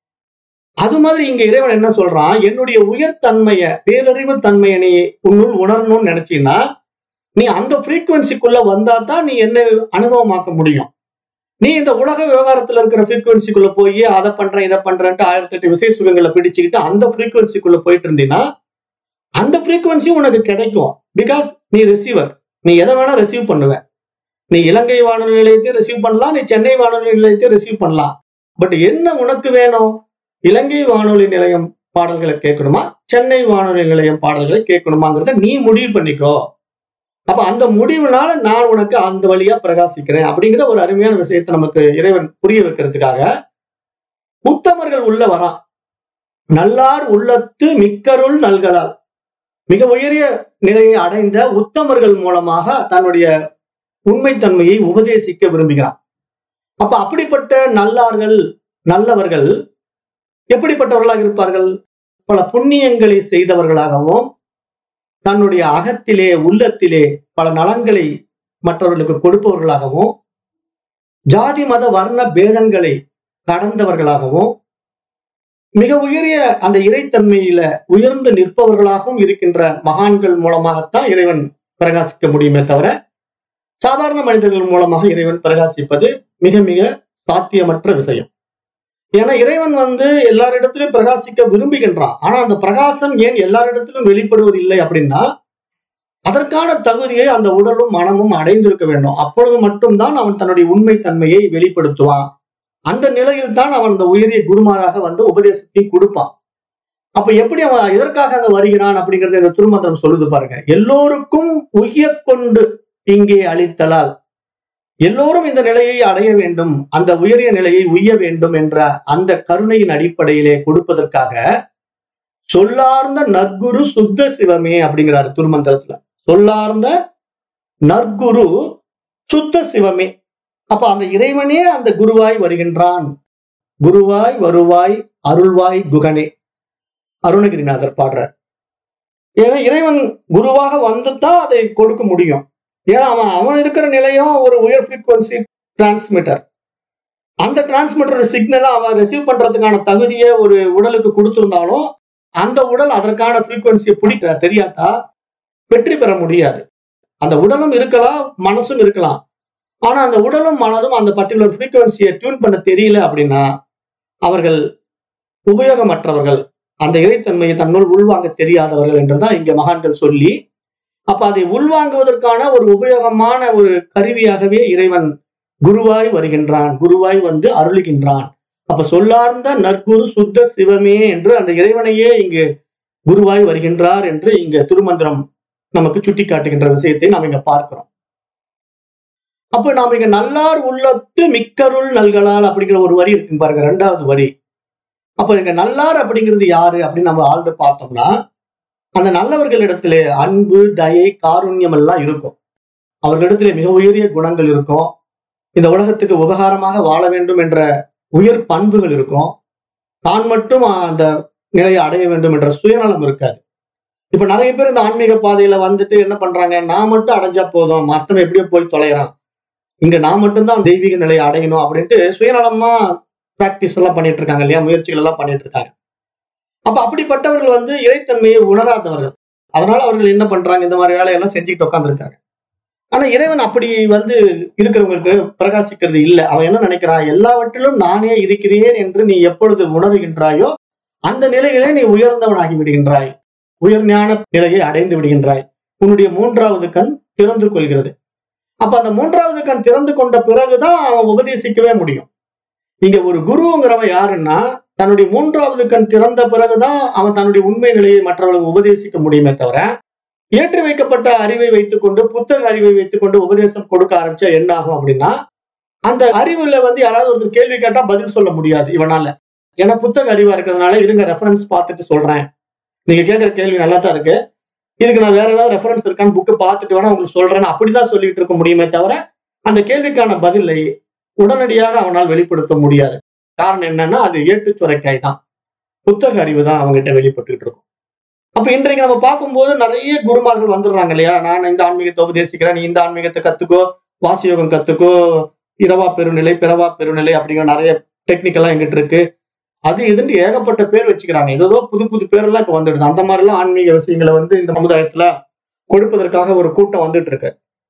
அது மாதிரி இங்க இறைவன் என்ன சொல்றான் என்னுடைய உயர் தன்மைய பேரறிவு தன்மையை நீ உன்னுள் உணரணும்னு நினைச்சீங்கன்னா நீ அந்த ஃப்ரீக்குவன்சிக்குள்ள வந்தா தான் நீ என்ன அனுபவமாக்க முடியும் நீ இந்த உலக விவகாரத்துல இருக்கிற ஃப்ரீக்குவன்சிக்குள்ள போய் அதை பண்றேன் இதை பண்றேன்ட்டு ஆயிரத்தி எட்டு விசை சுகங்களை பிடிச்சுக்கிட்டு அந்த ஃப்ரீக்குவன்சிக்குள்ள போயிட்டு இருந்தீங்கன்னா அந்த ஃப்ரீக்குவன்சி உனக்கு கிடைக்கும் பிகாஸ் நீ ரிசீவர் நீ எதை வேணா ரிசீவ் பண்ணுவ நீ இலங்கை வானொலி நிலையத்தையும் ரிசீவ் பண்ணலாம் நீ சென்னை வானொலி நிலையத்தையும் ரிசீவ் பண்ணலாம் பட் என்ன உனக்கு வேணும் இலங்கை வானொலி நிலையம் பாடல்களை கேட்கணுமா சென்னை வானொலி நிலையம் பாடல்களை கேட்கணுமாங்கிறத நீ முடிவு பண்ணிக்கோ அப்ப அந்த முடிவுனால நான் உனக்கு அந்த வழியா பிரகாசிக்கிறேன் அப்படிங்கிற ஒரு அருமையான விஷயத்தை நமக்கு இறைவன் புரிய வைக்கிறதுக்காக உத்தமர்கள் உள்ள வரான் நல்லார் உள்ளத்து மிக்கருள் நல்கலால் மிக உயரிய நிலையை அடைந்த உத்தமர்கள் மூலமாக தன்னுடைய உண்மைத்தன்மையை உபதேசிக்க விரும்புகிறான் அப்ப அப்படிப்பட்ட நல்லார்கள் நல்லவர்கள் எப்படிப்பட்டவர்களாக இருப்பார்கள் பல புண்ணியங்களை செய்தவர்களாகவும் தன்னுடைய அகத்திலே உள்ளத்திலே பல நலன்களை மற்றவர்களுக்கு கொடுப்பவர்களாகவும் ஜாதி மத வர்ண பேதங்களை கடந்தவர்களாகவும் மிக உயரிய அந்த இறைத்தன்மையில உயர்ந்து நிற்பவர்களாகவும் இருக்கின்ற மகான்கள் மூலமாகத்தான் இறைவன் பிரகாசிக்க முடியுமே தவிர சாதாரண மனிதர்கள் மூலமாக இறைவன் பிரகாசிப்பது மிக மிக சாத்தியமற்ற விஷயம் ஏன்னா இறைவன் வந்து எல்லாரிடத்திலும் பிரகாசிக்க விரும்புகின்றான் ஆனா அந்த பிரகாசம் ஏன் எல்லாரிடத்திலும் வெளிப்படுவதில்லை அப்படின்னா அதற்கான தகுதியை அந்த உடலும் மனமும் அடைந்திருக்க வேண்டும் அப்பொழுது மட்டும்தான் அவன் தன்னுடைய உண்மை தன்மையை வெளிப்படுத்துவான் அந்த நிலையில் தான் அவன் அந்த உயரிய குருமாராக வந்து உபதேசத்தை கொடுப்பான் அப்ப எப்படி அவன் எதற்காக அங்க வருகிறான் அப்படிங்கறத இந்த திருமந்திரம் சொல்லுது பாருங்க எல்லோருக்கும் உய்ய கொண்டு இங்கே அளித்தலால் எல்லோரும் இந்த நிலையை அடைய வேண்டும் அந்த உயரிய நிலையை உய்ய வேண்டும் என்ற அந்த கருணையின் அடிப்படையிலே கொடுப்பதற்காக சொல்லார்ந்த நற்குரு சுத்த சிவமே அப்படிங்கிறாரு திருமந்திரத்துல சொல்லார்ந்த நற்குரு சுத்த சிவமே அப்ப அந்த இறைவனே அந்த குருவாய் வருகின்றான் குருவாய் வருவாய் அருள்வாய் குகனே அருணகிரிநாதர் பாடுறார் ஏன்னா இறைவன் குருவாக வந்துதான் அதை கொடுக்க முடியும் ஏன்னா அவன் அவன் இருக்கிற நிலையும் ஒரு உயர் ஃப்ரீக்வன்சி டிரான்ஸ்மிட்டர் அந்த டிரான்ஸ்மிட்டர் சிக்னலை அவன் ரிசீவ் பண்றதுக்கான தகுதியை ஒரு உடலுக்கு கொடுத்திருந்தாலும் அந்த உடல் அதற்கான ஃப்ரீக்வன்சியை பிடிக்க தெரியாட்டா வெற்றி பெற முடியாது அந்த உடலும் இருக்கலாம் மனசும் இருக்கலாம் ஆனா அந்த உடலும் மனதும் அந்த பர்டிகுலர் ஃப்ரீக்வன்சியை டியூன் பண்ண தெரியல அப்படின்னா அவர்கள் உபயோகமற்றவர்கள் அந்த இறைத்தன்மையை தன்னுள் உள்வாங்க தெரியாதவர்கள் என்றுதான் இங்க மகான்கள் சொல்லி அப்ப அதை உள்வாங்குவதற்கான ஒரு உபயோகமான ஒரு கருவியாகவே இறைவன் குருவாய் வருகின்றான் குருவாய் வந்து அருளுகின்றான் அப்ப சொல்லார்ந்த நற்குரு சுத்த சிவமே என்று அந்த இறைவனையே இங்கு குருவாய் வருகின்றார் என்று இங்க திருமந்திரம் நமக்கு சுட்டி காட்டுகின்ற விஷயத்தை நாம் இங்க பார்க்கிறோம் அப்ப நாம இங்க நல்லார் உள்ளத்து மிக்கருள் நல்கலால் அப்படிங்கிற ஒரு வரி இருக்கு பாருங்க ரெண்டாவது வரி அப்ப இங்க நல்லார் அப்படிங்கிறது யாரு அப்படின்னு நம்ம ஆழ்ந்து பார்த்தோம்னா அந்த நல்லவர்களிடத்திலே அன்பு தயை காருண்யம் எல்லாம் இருக்கும் அவர்களிடத்திலே மிக உயரிய குணங்கள் இருக்கும் இந்த உலகத்துக்கு உபகாரமாக வாழ வேண்டும் என்ற உயர் பண்புகள் இருக்கும் தான் மட்டும் அந்த நிலையை அடைய வேண்டும் என்ற சுயநலம் இருக்காது இப்ப நிறைய பேர் இந்த ஆன்மீக பாதையில வந்துட்டு என்ன பண்றாங்க நான் மட்டும் அடைஞ்சா போதும் மத்தவன் எப்படியோ போய் தொலைகிறான் இங்க நான் மட்டும்தான் தெய்வீக நிலையை அடையணும் அப்படின்ட்டு சுயநலமா பிராக்டிஸ் எல்லாம் பண்ணிட்டு இருக்காங்க இல்லையா முயற்சிகள் எல்லாம் பண்ணிட்டு இருக்காங்க அப்ப அப்படிப்பட்டவர்கள் வந்து இறைத்தன்மையை உணராதவர்கள் அதனால அவர்கள் என்ன பண்றாங்க இந்த மாதிரி வேலையெல்லாம் செஞ்சுக்கிட்டு உட்காந்துருக்காங்க ஆனா இறைவன் அப்படி வந்து இருக்கிறவங்களுக்கு பிரகாசிக்கிறது இல்லை அவன் என்ன நினைக்கிறான் எல்லாவற்றிலும் நானே இருக்கிறேன் என்று நீ எப்பொழுது உணர்கின்றாயோ அந்த நிலையிலே நீ உயர்ந்தவனாகி விடுகின்றாய் உயர் ஞான நிலையை அடைந்து விடுகின்றாய் உன்னுடைய மூன்றாவது கண் திறந்து கொள்கிறது அப்ப அந்த மூன்றாவது கண் திறந்து கொண்ட பிறகுதான் அவன் உபதேசிக்கவே முடியும் இங்க ஒரு குருங்கிறவன் யாருன்னா தன்னுடைய மூன்றாவது கண் திறந்த பிறகுதான் அவன் தன்னுடைய உண்மை நிலையை மற்றவர்களுக்கு உபதேசிக்க முடியுமே தவிர ஏற்றி வைக்கப்பட்ட அறிவை வைத்துக்கொண்டு புத்தக அறிவை வைத்துக்கொண்டு உபதேசம் கொடுக்க ஆரம்பிச்சா என்ன ஆகும் அப்படின்னா அந்த அறிவுல வந்து யாராவது ஒருத்தர் கேள்வி கேட்டா பதில் சொல்ல முடியாது இவனால ஏன்னா புத்தக அறிவா இருக்கிறதுனால இருங்க ரெஃபரன்ஸ் பார்த்துட்டு சொல்றேன் நீங்க கேட்கிற கேள்வி நல்லா தான் இருக்கு இதுக்கு நான் வேற ஏதாவது ரெஃபரன்ஸ் இருக்கான்னு புக்கு பார்த்துட்டு வேணா உங்களுக்கு சொல்றேன்னு அப்படிதான் சொல்லிட்டு இருக்க முடியுமே தவிர அந்த கேள்விக்கான பதிலை உடனடியாக அவனால் வெளிப்படுத்த முடியாது காரணம் என்னன்னா அது ஏட்டு சுரைக்காய் தான் புத்தக அறிவு தான் அவங்ககிட்ட வெளிப்பட்டுக்கிட்டு இருக்கும் அப்ப இன்றைக்கு நம்ம பார்க்கும்போது நிறைய குருமார்கள் வந்துடுறாங்க இல்லையா நான் இந்த ஆன்மீகத்தை உபதேசிக்கிறேன் நீ இந்த ஆன்மீகத்தை கத்துக்கோ வாசியோகம் கத்துக்கோ இரவா பெருநிலை பிறவா பெருநிலை அப்படிங்கிற நிறைய டெக்னிக்கெல்லாம் எங்கிட்ட இருக்கு அது இதுன்னு ஏகப்பட்ட பேர் வச்சுக்கிறாங்க ஏதோ புது புது பேரெல்லாம் இப்ப வந்துடுது அந்த மாதிரி எல்லாம் ஆன்மீக விஷயங்களை வந்து இந்த சமுதாயத்துல கொடுப்பதற்காக ஒரு கூட்டம் வந்துட்டு இருக்கு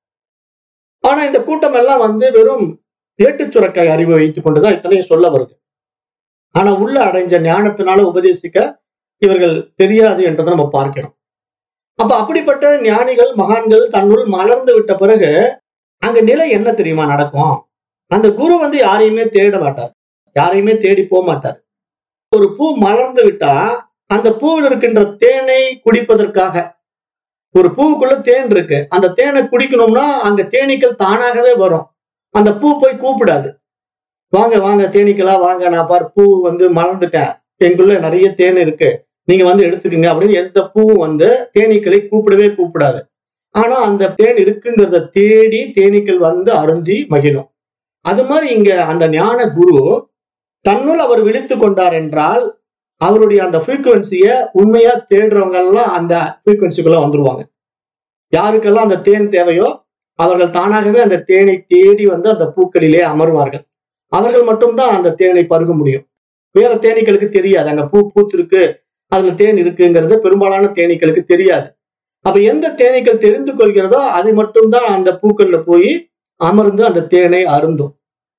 ஆனா இந்த கூட்டம் எல்லாம் வந்து வெறும் ஏட்டுச் சுரக்காய் அறிவை வைத்துக் கொண்டுதான் இத்தனையும் சொல்ல வருது ஆனா உள்ள அடைஞ்ச ஞானத்தினால உபதேசிக்க இவர்கள் தெரியாது என்றதை நம்ம பார்க்கிறோம் அப்ப அப்படிப்பட்ட ஞானிகள் மகான்கள் தன்னுள் மலர்ந்து விட்ட பிறகு அங்க நிலை என்ன தெரியுமா நடக்கும் அந்த குரு வந்து யாரையுமே தேட மாட்டார் யாரையுமே தேடி போக மாட்டார் ஒரு பூ மலர்ந்து விட்டா அந்த பூவில் இருக்கின்ற தேனை குடிப்பதற்காக ஒரு பூவுக்குள்ள தேன் இருக்கு அந்த தேனை குடிக்கணும்னா அங்க தேனீக்கள் தானாகவே வரும் அந்த பூ போய் கூப்பிடாது வாங்க வாங்க தேனீக்களா வாங்க நான் பார் பூ வந்து மலர்ந்துட்டேன் எங்குள்ள நிறைய தேன் இருக்கு நீங்க வந்து எடுத்துக்கங்க அப்படின்னு எந்த பூவும் வந்து தேனீக்களை கூப்பிடவே கூப்பிடாது ஆனா அந்த தேன் இருக்குங்கிறத தேடி தேனீக்கள் வந்து அருந்தி மகிழும் அது மாதிரி இங்க அந்த ஞான குரு தன்னுள் அவர் விழித்து கொண்டார் என்றால் அவருடைய அந்த ஃப்ரீக்குவன்சிய உண்மையா தேடுறவங்க எல்லாம் அந்த ஃப்ரீக்குவன்சிக்குள்ள வந்துருவாங்க யாருக்கெல்லாம் அந்த தேன் தேவையோ அவர்கள் தானாகவே அந்த தேனை தேடி வந்து அந்த பூக்களிலே அமர்வார்கள் அவர்கள் மட்டும்தான் அந்த தேனை பருக முடியும் வேற தேனீக்களுக்கு தெரியாது அங்க பூ பூத்திருக்கு அதுல தேன் இருக்குங்கிறது பெரும்பாலான தேனீக்களுக்கு தெரியாது அப்ப எந்த தேனீக்கள் தெரிந்து கொள்கிறதோ அது மட்டும்தான் அந்த பூக்கள்ல போய் அமர்ந்து அந்த தேனை அருந்தும்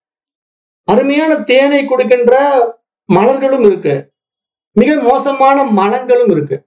அருமையான தேனை கொடுக்கின்ற மலர்களும் இருக்கு மிக மோசமான மலங்களும் இருக்கு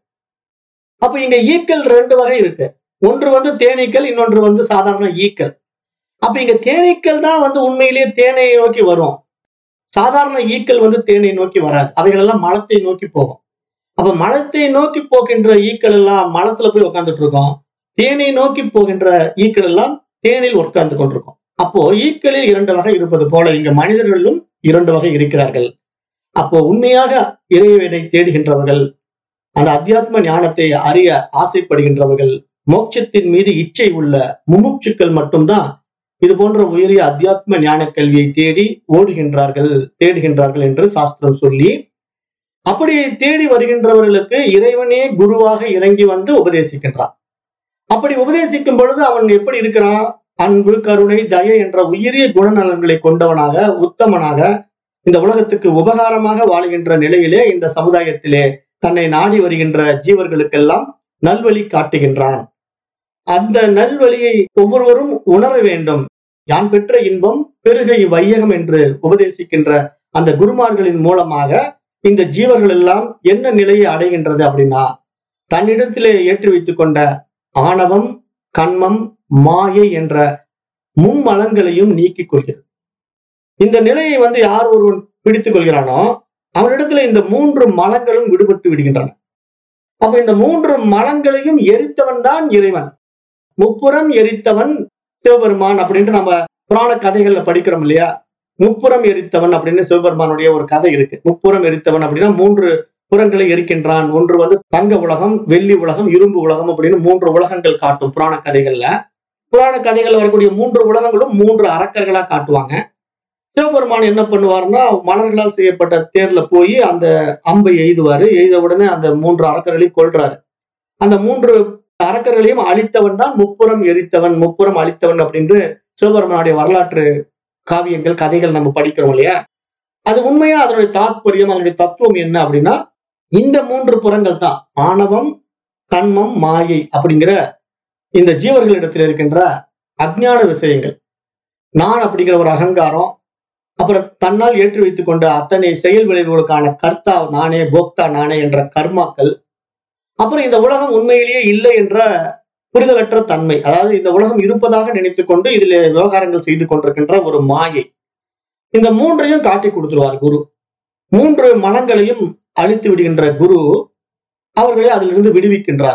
அப்ப இங்க ஈக்கள் ரெண்டு வகை இருக்கு ஒன்று வந்து தேனீக்கள் இன்னொன்று வந்து சாதாரண ஈக்கள் அப்ப இங்க தேனீக்கள் தான் வந்து உண்மையிலேயே தேனை நோக்கி வரும் சாதாரண ஈக்கள் வந்து தேனை நோக்கி வராது அவைகள் எல்லாம் மலத்தை நோக்கி போகும் அப்ப மலத்தை நோக்கி போகின்ற ஈக்கள் எல்லாம் மலத்துல போய் உட்கார்ந்துட்டு இருக்கோம் தேனை நோக்கி போகின்ற ஈக்கள் எல்லாம் தேனில் உட்கார்ந்து கொண்டிருக்கும் அப்போ ஈக்களில் இரண்டு வகை இருப்பது போல இங்க மனிதர்களும் இரண்டு வகை இருக்கிறார்கள் அப்போ உண்மையாக இறைவனை தேடுகின்றவர்கள் அந்த அத்தியாத்ம ஞானத்தை அறிய ஆசைப்படுகின்றவர்கள் மோட்சத்தின் மீது இச்சை உள்ள முமுட்சுக்கள் மட்டும்தான் இது போன்ற உயரிய அத்தியாத்ம ஞான கல்வியை தேடி ஓடுகின்றார்கள் தேடுகின்றார்கள் என்று சாஸ்திரம் சொல்லி அப்படி தேடி வருகின்றவர்களுக்கு இறைவனே குருவாக இறங்கி வந்து உபதேசிக்கின்றான் அப்படி உபதேசிக்கும் பொழுது அவன் எப்படி இருக்கிறான் அன்பு கருணை தயை என்ற உயரிய குணநலன்களை கொண்டவனாக உத்தமனாக இந்த உலகத்துக்கு உபகாரமாக வாழுகின்ற நிலையிலே இந்த சமுதாயத்திலே தன்னை நாடி வருகின்ற ஜீவர்களுக்கெல்லாம் நல்வழி காட்டுகின்றான் அந்த நல்வழியை ஒவ்வொருவரும் உணர வேண்டும் யான் பெற்ற இன்பம் பெருகை வையகம் என்று உபதேசிக்கின்ற அந்த குருமார்களின் மூலமாக இந்த ஜீவர்கள் எல்லாம் என்ன நிலையை அடைகின்றது அப்படின்னா தன்னிடத்திலே ஏற்றி வைத்துக் கொண்ட ஆணவம் கண்மம் மாயை என்ற மும்மலங்களையும் நீக்கிக் கொள்கிறது இந்த நிலையை வந்து யார் ஒருவன் பிடித்துக் கொள்கிறானோ அவனிடத்துல இந்த மூன்று மலங்களும் விடுபட்டு விடுகின்றன அப்ப இந்த மூன்று மலங்களையும் எரித்தவன் தான் இறைவன் முப்புறம் எரித்தவன் சிவபெருமான் அப்படின்ட்டு நம்ம புராண கதைகள்ல படிக்கிறோம் இல்லையா முப்புறம் எரித்தவன் அப்படின்னு சிவபெருமானுடைய ஒரு கதை இருக்கு முப்புறம் எரித்தவன் அப்படின்னா மூன்று புறங்களை எரிக்கின்றான் ஒன்று வந்து தங்க உலகம் வெள்ளி உலகம் இரும்பு உலகம் அப்படின்னு மூன்று உலகங்கள் காட்டும் புராண கதைகள்ல புராண கதைகள் வரக்கூடிய மூன்று உலகங்களும் மூன்று அரக்கர்களா காட்டுவாங்க சிவபெருமான் என்ன பண்ணுவார்னா மலர்களால் செய்யப்பட்ட தேர்ல போய் அந்த அம்பை எய்துவாரு எய்த உடனே அந்த மூன்று அரக்கர்களையும் கொள்றாரு அந்த மூன்று அரக்கர்களையும் அழித்தவன் தான் முப்புறம் எரித்தவன் முப்புறம் அழித்தவன் அப்படின்னு சிவபெருமானுடைய வரலாற்று காவியங்கள் கதைகள் நம்ம படிக்கிறோம் இல்லையா அது உண்மையா அதனுடைய தாத்பரியம் அதனுடைய தத்துவம் என்ன அப்படின்னா இந்த மூன்று புறங்கள் தான் ஆணவம் கண்மம் மாயை அப்படிங்கிற இந்த ஜீவர்களிடத்தில் இருக்கின்ற அஜ்ஞான விஷயங்கள் நான் அப்படிங்கிற ஒரு அகங்காரம் அப்புறம் தன்னால் ஏற்றி வைத்துக் கொண்ட அத்தனை செயல் விளைவுகளுக்கான கர்த்தா நானே போக்தா நானே என்ற கர்மாக்கள் அப்புறம் இந்த உலகம் உண்மையிலேயே இல்லை என்ற புரிதலற்ற தன்மை அதாவது இந்த உலகம் இருப்பதாக நினைத்துக் கொண்டு இதில் விவகாரங்கள் செய்து கொண்டிருக்கின்ற ஒரு மாயை இந்த மூன்றையும் காட்டி கொடுத்துருவார் குரு மூன்று மனங்களையும் அழித்து விடுகின்ற குரு அவர்களை அதிலிருந்து விடுவிக்கின்றார்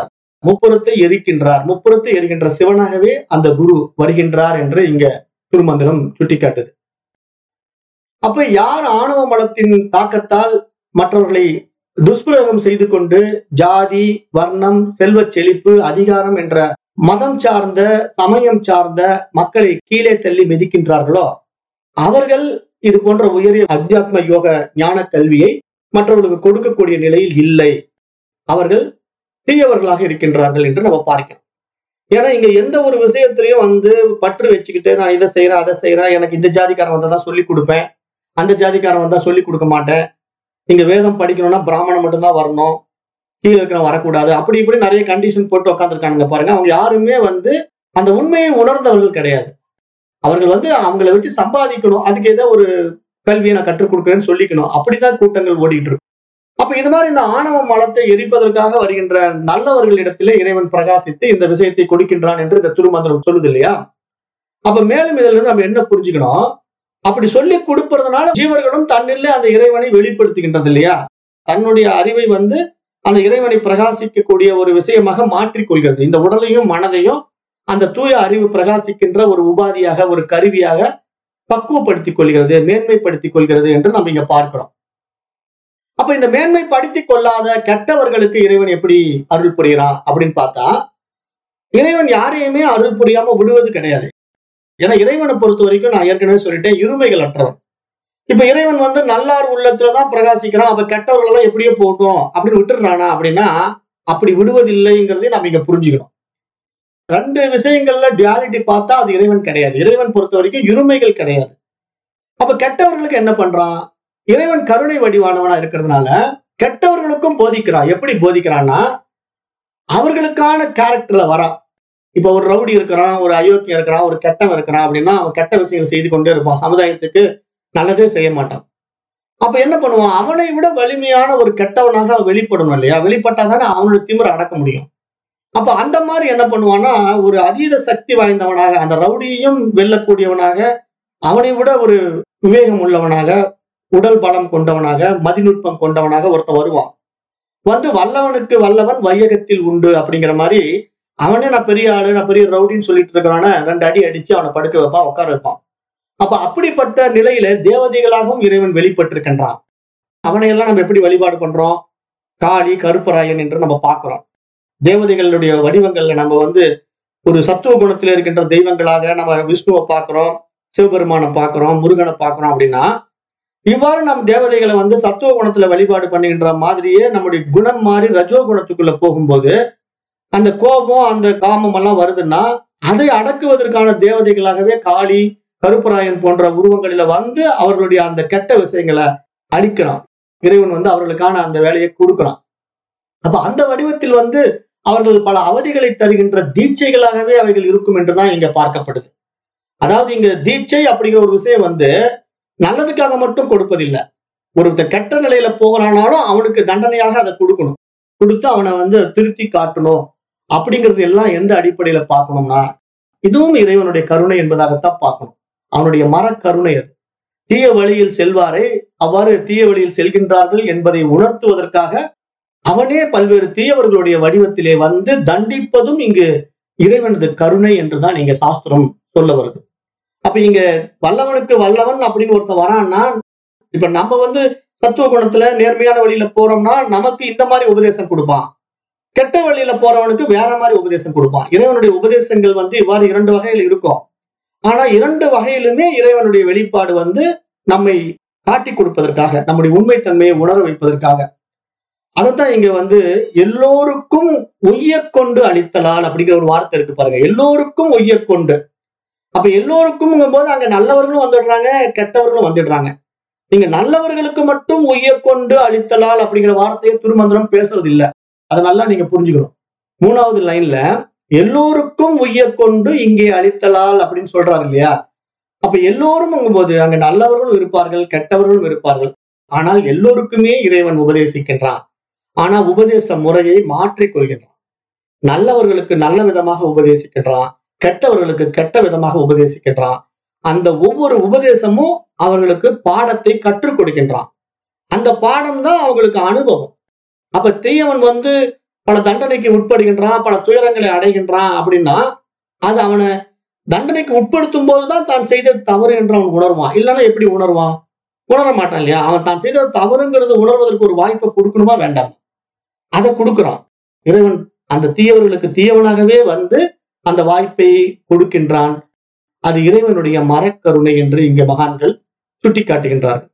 முப்புறத்தை எரிக்கின்றார் முப்புறத்தை எரிகின்ற சிவனாகவே அந்த குரு வருகின்றார் என்று இங்க திருமந்திரம் சுட்டிக்காட்டுது அப்ப யார் ஆணவ மலத்தின் தாக்கத்தால் மற்றவர்களை துஷ்பிரயோகம் செய்து கொண்டு ஜாதி வர்ணம் செல்வ செழிப்பு அதிகாரம் என்ற மதம் சார்ந்த சமயம் சார்ந்த மக்களை கீழே தள்ளி மிதிக்கின்றார்களோ அவர்கள் இது போன்ற உயரிய அத்தியாத்ம யோக ஞான கல்வியை மற்றவர்களுக்கு கொடுக்கக்கூடிய நிலையில் இல்லை அவர்கள் தீயவர்களாக இருக்கின்றார்கள் என்று நம்ம பார்க்கிறோம் ஏன்னா இங்க எந்த ஒரு விஷயத்திலையும் வந்து பற்று வச்சுக்கிட்டு நான் இதை செய்யறேன் அதை செய்யறேன் எனக்கு இந்த ஜாதிக்காரன் வந்தா தான் சொல்லி கொடுப்பேன் அந்த ஜாதிக்காரன் வந்தா சொல்லி கொடுக்க மாட்டேன் நீங்க வேதம் படிக்கணும்னா பிராமணன் மட்டும்தான் வரணும் கீழே இருக்கிறவன் வரக்கூடாது அப்படி இப்படி நிறைய கண்டிஷன் போட்டு உட்காந்துருக்கானுங்க பாருங்க அவங்க யாருமே வந்து அந்த உண்மையை உணர்ந்தவர்கள் கிடையாது அவர்கள் வந்து அவங்கள வச்சு சம்பாதிக்கணும் அதுக்கு ஏதோ ஒரு கல்வியை நான் கற்றுக் கொடுக்குறேன்னு சொல்லிக்கணும் அப்படிதான் கூட்டங்கள் ஓடிட்டு இருக்கு அப்ப இது மாதிரி இந்த ஆணவ மலத்தை எரிப்பதற்காக வருகின்ற நல்லவர்களிடத்திலே இறைவன் பிரகாசித்து இந்த விஷயத்தை கொடுக்கின்றான் என்று இந்த திருமந்திரம் சொல்லுது இல்லையா அப்ப மேலும் இதுல இருந்து நம்ம என்ன புரிஞ்சுக்கணும் அப்படி சொல்லி கொடுப்பதனால ஜீவர்களும் தன்னிலே அந்த இறைவனை வெளிப்படுத்துகின்றது இல்லையா தன்னுடைய அறிவை வந்து அந்த இறைவனை பிரகாசிக்கக்கூடிய ஒரு விஷயமாக மாற்றிக்கொள்கிறது இந்த உடலையும் மனதையும் அந்த தூய அறிவு பிரகாசிக்கின்ற ஒரு உபாதியாக ஒரு கருவியாக பக்குவப்படுத்திக் கொள்கிறது மேன்மைப்படுத்திக் கொள்கிறது என்று நம்ம இங்க பார்க்கிறோம் அப்ப இந்த மேன்மைப்படுத்திக் கொள்ளாத கெட்டவர்களுக்கு இறைவன் எப்படி அருள் புரிகிறான் அப்படின்னு பார்த்தா இறைவன் யாரையுமே அருள் புரியாம விடுவது கிடையாது ஏன்னா இறைவனை பொறுத்த வரைக்கும் நான் ஏற்கனவே சொல்லிட்டேன் இருமைகள் அற்றவன் இப்ப இறைவன் வந்து நல்லார் உள்ளத்துலதான் பிரகாசிக்கிறான் அப்ப கெட்டவர்கள் எல்லாம் எப்படியோ போட்டும் அப்படின்னு விட்டுறானா அப்படின்னா அப்படி விடுவதில்லைங்கிறதையும் நம்ம இங்க புரிஞ்சுக்கணும் ரெண்டு விஷயங்கள்ல டியாலிட்டி பார்த்தா அது இறைவன் கிடையாது இறைவன் பொறுத்த வரைக்கும் இருமைகள் கிடையாது அப்ப கெட்டவர்களுக்கு என்ன பண்றான் இறைவன் கருணை வடிவானவனா இருக்கிறதுனால கெட்டவர்களுக்கும் போதிக்கிறான் எப்படி போதிக்கிறான்னா அவர்களுக்கான கேரக்டர்ல வரான் இப்ப ஒரு ரவுடி இருக்கிறான் ஒரு அயோக்கியம் இருக்கிறான் ஒரு கெட்டவன் இருக்கிறான் அப்படின்னா அவன் கெட்ட விஷயங்கள் செய்து கொண்டே இருப்பான் சமுதாயத்துக்கு நல்லதே செய்ய மாட்டான் அப்ப என்ன பண்ணுவான் அவனை விட வலிமையான ஒரு கெட்டவனாக அவன் வெளிப்படணும் இல்லையா வெளிப்பட்டாதானே அவனோட திமிரை அடக்க முடியும் அப்ப அந்த மாதிரி என்ன பண்ணுவான்னா ஒரு அதீத சக்தி வாய்ந்தவனாக அந்த ரவுடியையும் வெல்லக்கூடியவனாக அவனை விட ஒரு விவேகம் உள்ளவனாக உடல் பலம் கொண்டவனாக மதிநுட்பம் கொண்டவனாக ஒருத்தன் வருவான் வந்து வல்லவனுக்கு வல்லவன் வையகத்தில் உண்டு அப்படிங்கிற மாதிரி அவனே நான் பெரிய ஆளு நான் பெரிய ரவுடின்னு சொல்லிட்டு இருக்கிறான ரெண்டு அடி அடிச்சு அவனை படுக்க வைப்பான் உட்கார வைப்பான் அப்ப அப்படிப்பட்ட நிலையில தேவதைகளாகவும் இறைவன் வெளிப்பட்டிருக்கின்றான் அவனை எல்லாம் நம்ம எப்படி வழிபாடு பண்றோம் காளி கருப்பராயன் என்று நம்ம பார்க்கிறோம் தேவதைகளுடைய வடிவங்கள்ல நம்ம வந்து ஒரு சத்துவ குணத்துல இருக்கின்ற தெய்வங்களாக நம்ம விஷ்ணுவை பார்க்கிறோம் சிவபெருமானை பார்க்கிறோம் முருகனை பார்க்கிறோம் அப்படின்னா இவ்வாறு நம் தேவதைகளை வந்து சத்துவ குணத்துல வழிபாடு பண்ணுகின்ற மாதிரியே நம்முடைய குணம் மாறி ரஜோ குணத்துக்குள்ள போகும்போது அந்த கோபம் அந்த காமம் எல்லாம் வருதுன்னா அதை அடக்குவதற்கான தேவதைகளாகவே காளி கருப்பராயன் போன்ற உருவங்களில வந்து அவர்களுடைய அந்த கெட்ட விஷயங்களை அழிக்கிறான் இறைவன் வந்து அவர்களுக்கான அந்த வேலையை கொடுக்கிறான் அப்ப அந்த வடிவத்தில் வந்து அவர்கள் பல அவதிகளை தருகின்ற தீட்சைகளாகவே அவைகள் இருக்கும் என்றுதான் இங்க பார்க்கப்படுது அதாவது இங்க தீட்சை அப்படிங்கிற ஒரு விஷயம் வந்து நல்லதுக்காக மட்டும் கொடுப்பதில்லை ஒருத்தர் கெட்ட நிலையில போகிறானாலும் அவனுக்கு தண்டனையாக அதை கொடுக்கணும் கொடுத்து அவனை வந்து திருத்தி காட்டணும் அப்படிங்கிறது எல்லாம் எந்த அடிப்படையில பார்க்கணும்னா இதுவும் இறைவனுடைய கருணை என்பதாகத்தான் பார்க்கணும் அவனுடைய மரக்கருணை அது தீய வழியில் செல்வாரை அவ்வாறு தீய வழியில் செல்கின்றார்கள் என்பதை உணர்த்துவதற்காக அவனே பல்வேறு தீயவர்களுடைய வடிவத்திலே வந்து தண்டிப்பதும் இங்கு இறைவனது கருணை என்றுதான் இங்க சாஸ்திரம் சொல்ல வருது அப்ப இங்க வல்லவனுக்கு வல்லவன் அப்படின்னு ஒருத்தன் வரான்னா இப்ப நம்ம வந்து சத்துவ குணத்துல நேர்மையான வழியில போறோம்னா நமக்கு இந்த மாதிரி உபதேசம் கொடுப்பான் கெட்ட வழியில போறவனுக்கு வேற மாதிரி உபதேசம் கொடுப்பான் இறைவனுடைய உபதேசங்கள் வந்து இவ்வாறு இரண்டு வகையில் இருக்கும் ஆனா இரண்டு வகையிலுமே இறைவனுடைய வெளிப்பாடு வந்து நம்மை காட்டி கொடுப்பதற்காக நம்முடைய உண்மைத்தன்மையை உணர வைப்பதற்காக அதைத்தான் இங்க வந்து எல்லோருக்கும் உய்யக் கொண்டு அளித்தலால் அப்படிங்கிற ஒரு வார்த்தை இருக்கு பாருங்க எல்லோருக்கும் உய்யக் கொண்டு அப்ப எல்லோருக்கும் போது அங்க நல்லவர்களும் வந்துடுறாங்க கெட்டவர்களும் வந்துடுறாங்க நீங்க நல்லவர்களுக்கு மட்டும் உய்யக் கொண்டு அளித்தலால் அப்படிங்கிற வார்த்தையை திருமந்திரம் பேசுறது இல்ல அதை நல்லா நீங்க புரிஞ்சுக்கணும் மூணாவது லைன்ல எல்லோருக்கும் உய்யக் கொண்டு இங்கே அளித்தலால் அப்படின்னு சொல்றாரு இல்லையா அப்ப எல்லோரும் போது அங்க நல்லவர்களும் இருப்பார்கள் கெட்டவர்களும் இருப்பார்கள் ஆனால் எல்லோருக்குமே இறைவன் உபதேசிக்கின்றான் ஆனா உபதேச முறையை மாற்றிக் கொள்கின்றான் நல்லவர்களுக்கு நல்ல விதமாக உபதேசிக்கின்றான் கெட்டவர்களுக்கு கெட்ட விதமாக உபதேசிக்கின்றான் அந்த ஒவ்வொரு உபதேசமும் அவர்களுக்கு பாடத்தை கற்றுக் கொடுக்கின்றான் அந்த பாடம் தான் அவங்களுக்கு அனுபவம் அப்ப தீயவன் வந்து பல தண்டனைக்கு உட்படுகின்றான் பல துயரங்களை அடைகின்றான் அப்படின்னா அது அவனை தண்டனைக்கு உட்படுத்தும் போதுதான் தான் செய்தது தவறு என்று அவன் உணர்வான் இல்லைன்னா எப்படி உணர்வான் உணர மாட்டான் இல்லையா அவன் தான் செய்தது தவறுங்கிறது உணர்வதற்கு ஒரு வாய்ப்பை கொடுக்கணுமா வேண்டாம் அதை கொடுக்கிறான் இறைவன் அந்த தீயவர்களுக்கு தீயவனாகவே வந்து அந்த வாய்ப்பை கொடுக்கின்றான் அது இறைவனுடைய மரக்கருணை என்று இங்க மகான்கள் சுட்டிக்காட்டுகின்றார்கள்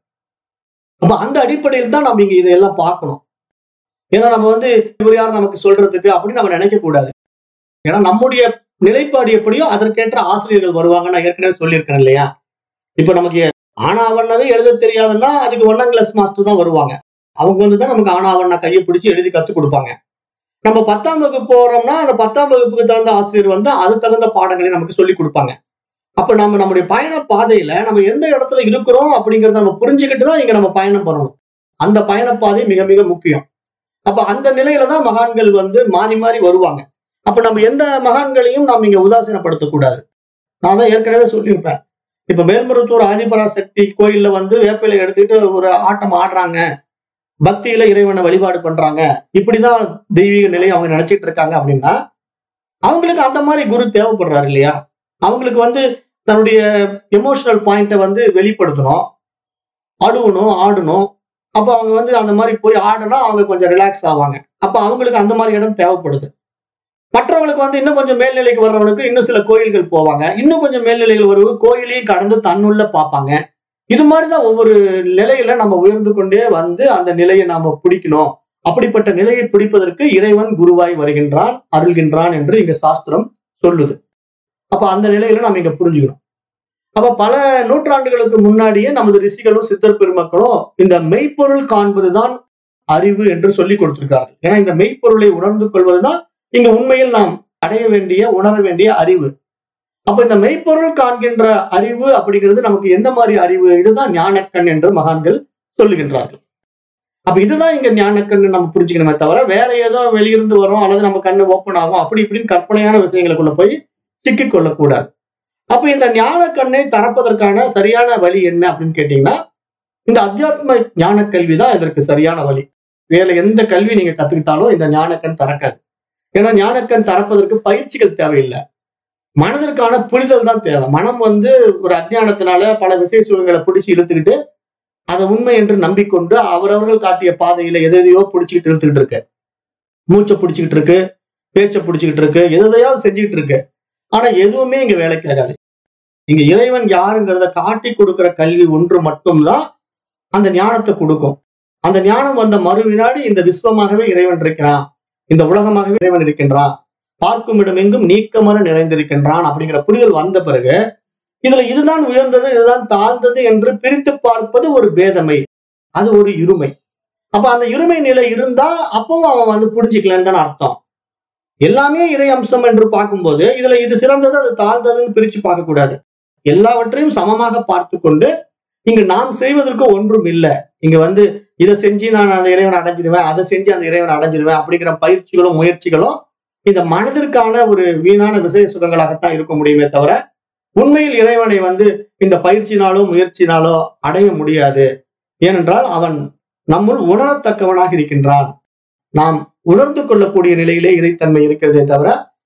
அப்ப அந்த அடிப்படையில் தான் நம்ம இங்க இதையெல்லாம் பார்க்கணும் ஏன்னா நம்ம வந்து இவர் யார் நமக்கு சொல்றதுக்கு அப்படின்னு நம்ம நினைக்க கூடாது ஏன்னா நம்முடைய நிலைப்பாடு எப்படியோ அதற்கேற்ற ஆசிரியர்கள் வருவாங்க நான் ஏற்கனவே சொல்லியிருக்கேன் இல்லையா இப்ப நமக்கு ஆனாவண்ணாவே எழுத தெரியாதுன்னா அதுக்கு ஒன்னாம் கிளாஸ் மாஸ்டர் தான் வருவாங்க அவங்க வந்து தான் நமக்கு ஆனாவண்ணா கையை பிடிச்சி எழுதி கத்துக் கொடுப்பாங்க நம்ம பத்தாம் வகுப்பு போறோம்னா அந்த பத்தாம் வகுப்புக்கு தகுந்த ஆசிரியர் வந்து அது தகுந்த பாடங்களை நமக்கு சொல்லி கொடுப்பாங்க அப்ப நம்ம நம்முடைய பயண பாதையில நம்ம எந்த இடத்துல இருக்கிறோம் அப்படிங்கறத நம்ம புரிஞ்சுக்கிட்டு தான் இங்க நம்ம பயணம் பண்ணணும் அந்த பயண பாதை மிக மிக முக்கியம் அப்ப அந்த நிலையில தான் மகான்கள் வந்து மாறி மாறி வருவாங்க அப்ப நம்ம எந்த மகான்களையும் நாம் இங்க உதாசீனப்படுத்தக்கூடாது நான் தான் ஏற்கனவே சொல்லியிருப்பேன் இப்ப மேல்மருத்தூர் ஆதிபராசக்தி கோயில்ல வந்து வேப்பிலை எடுத்துக்கிட்டு ஒரு ஆட்டம் ஆடுறாங்க பக்தியில இறைவனை வழிபாடு பண்றாங்க இப்படிதான் தெய்வீக நிலையை அவங்க நினைச்சிட்டு இருக்காங்க அப்படின்னா அவங்களுக்கு அந்த மாதிரி குரு தேவைப்படுறாரு இல்லையா அவங்களுக்கு வந்து தன்னுடைய எமோஷனல் பாயிண்ட்டை வந்து வெளிப்படுத்தணும் அழுவணும் ஆடணும் அப்ப அவங்க வந்து அந்த மாதிரி போய் ஆடுனா அவங்க கொஞ்சம் ரிலாக்ஸ் ஆவாங்க அப்ப அவங்களுக்கு அந்த மாதிரி இடம் தேவைப்படுது மற்றவங்களுக்கு வந்து இன்னும் கொஞ்சம் மேல்நிலைக்கு வர்றவனுக்கு இன்னும் சில கோயில்கள் போவாங்க இன்னும் கொஞ்சம் மேல்நிலைகள் வருவது கோயிலையும் கடந்து தன்னுள்ள பார்ப்பாங்க இது மாதிரிதான் ஒவ்வொரு நிலையில நம்ம உயர்ந்து கொண்டே வந்து அந்த நிலையை நாம பிடிக்கணும் அப்படிப்பட்ட நிலையை பிடிப்பதற்கு இறைவன் குருவாய் வருகின்றான் அருள்கின்றான் என்று இங்க சாஸ்திரம் சொல்லுது அப்ப அந்த நிலையில நம்ம இங்க புரிஞ்சுக்கணும் அப்ப பல நூற்றாண்டுகளுக்கு முன்னாடியே நமது ரிஷிகளும் சித்தர் பெருமக்களும் இந்த மெய்ப்பொருள் காண்பதுதான் அறிவு என்று சொல்லி கொடுத்திருக்கார்கள் ஏன்னா இந்த மெய்ப்பொருளை உணர்ந்து கொள்வதுதான் இங்க உண்மையில் நாம் அடைய வேண்டிய உணர வேண்டிய அறிவு அப்ப இந்த மெய்ப்பொருள் காண்கின்ற அறிவு அப்படிங்கிறது நமக்கு எந்த மாதிரி அறிவு இதுதான் ஞானக்கண் என்று மகான்கள் சொல்லுகின்றார்கள் அப்ப இதுதான் இங்க ஞானக்கண் நம்ம புரிஞ்சுக்கணுமே தவிர வேற ஏதோ வெளியிருந்து வரும் அல்லது நம்ம கண்ணு ஓப்பன் ஆகும் அப்படி இப்படின்னு கற்பனையான விஷயங்களுக்குள்ள போய் சிக்கிக் கொள்ளக்கூடாது அப்ப இந்த ஞான கண்ணை தரப்பதற்கான சரியான வழி என்ன அப்படின்னு கேட்டீங்கன்னா இந்த அத்தியாத்ம ஞான கல்வி தான் இதற்கு சரியான வழி வேற எந்த கல்வி நீங்க கத்துக்கிட்டாலும் இந்த ஞானக்கண் திறக்காது ஏன்னா ஞானக்கண் திறப்பதற்கு பயிற்சிகள் தேவையில்லை மனதிற்கான புரிதல் தான் தேவை மனம் வந்து ஒரு அஜ்ஞானத்தினால பல விசை சூழல்களை பிடிச்சி இழுத்துக்கிட்டு அதை உண்மை என்று நம்பிக்கொண்டு அவரவர்கள் காட்டிய பாதையில எது எதையோ பிடிச்சிக்கிட்டு இழுத்துக்கிட்டு இருக்கு மூச்சை பிடிச்சிக்கிட்டு இருக்கு பேச்சை பிடிச்சிக்கிட்டு இருக்கு எதையாவது செஞ்சுக்கிட்டு இருக்கு ஆனா எதுவுமே இங்க வேலைக்கு ஆகாது இங்க இறைவன் யாருங்கிறத காட்டி கொடுக்கிற கல்வி ஒன்று மட்டும்தான் அந்த ஞானத்தை கொடுக்கும் அந்த ஞானம் வந்த மறு வினாடி இந்த விஸ்வமாகவே இறைவன் இருக்கிறான் இந்த உலகமாகவே இறைவன் இருக்கின்றான் பார்க்கும் இடமெங்கும் நீக்கமர நிறைந்திருக்கின்றான் அப்படிங்கிற புரிதல் வந்த பிறகு இதுல இதுதான் உயர்ந்தது இதுதான் தாழ்ந்தது என்று பிரித்து பார்ப்பது ஒரு பேதமை அது ஒரு இருமை அப்ப அந்த இருமை நிலை இருந்தா அப்பவும் அவன் வந்து புரிஞ்சுக்கலன்னு தானே அர்த்தம் எல்லாமே இறை அம்சம் என்று பார்க்கும்போது இதுல இது சிறந்தது அது தாழ்ந்ததுன்னு பிரிச்சு பார்க்க கூடாது எல்லாவற்றையும் சமமாக பார்த்து கொண்டு இங்கு நாம் செய்வதற்கு ஒன்றும் இல்லை இங்க வந்து இதை செஞ்சு நான் அந்த இறைவனை அடைஞ்சிடுவேன் அதை செஞ்சு அந்த இறைவனை அடைஞ்சிடுவேன் அப்படிங்கிற பயிற்சிகளும் முயற்சிகளும் இந்த மனதிற்கான ஒரு வீணான விசய சுகங்களாகத்தான் இருக்க முடியுமே தவிர உண்மையில் இறைவனை வந்து இந்த பயிற்சினாலோ முயற்சினாலோ அடைய முடியாது ஏனென்றால் அவன் நம்முள் உணரத்தக்கவனாக இருக்கின்றான் நாம் உணர்ந்து கொள்ளக்கூடிய நிலையிலே இறைத்தன்மை இருக்கிறதே தவிர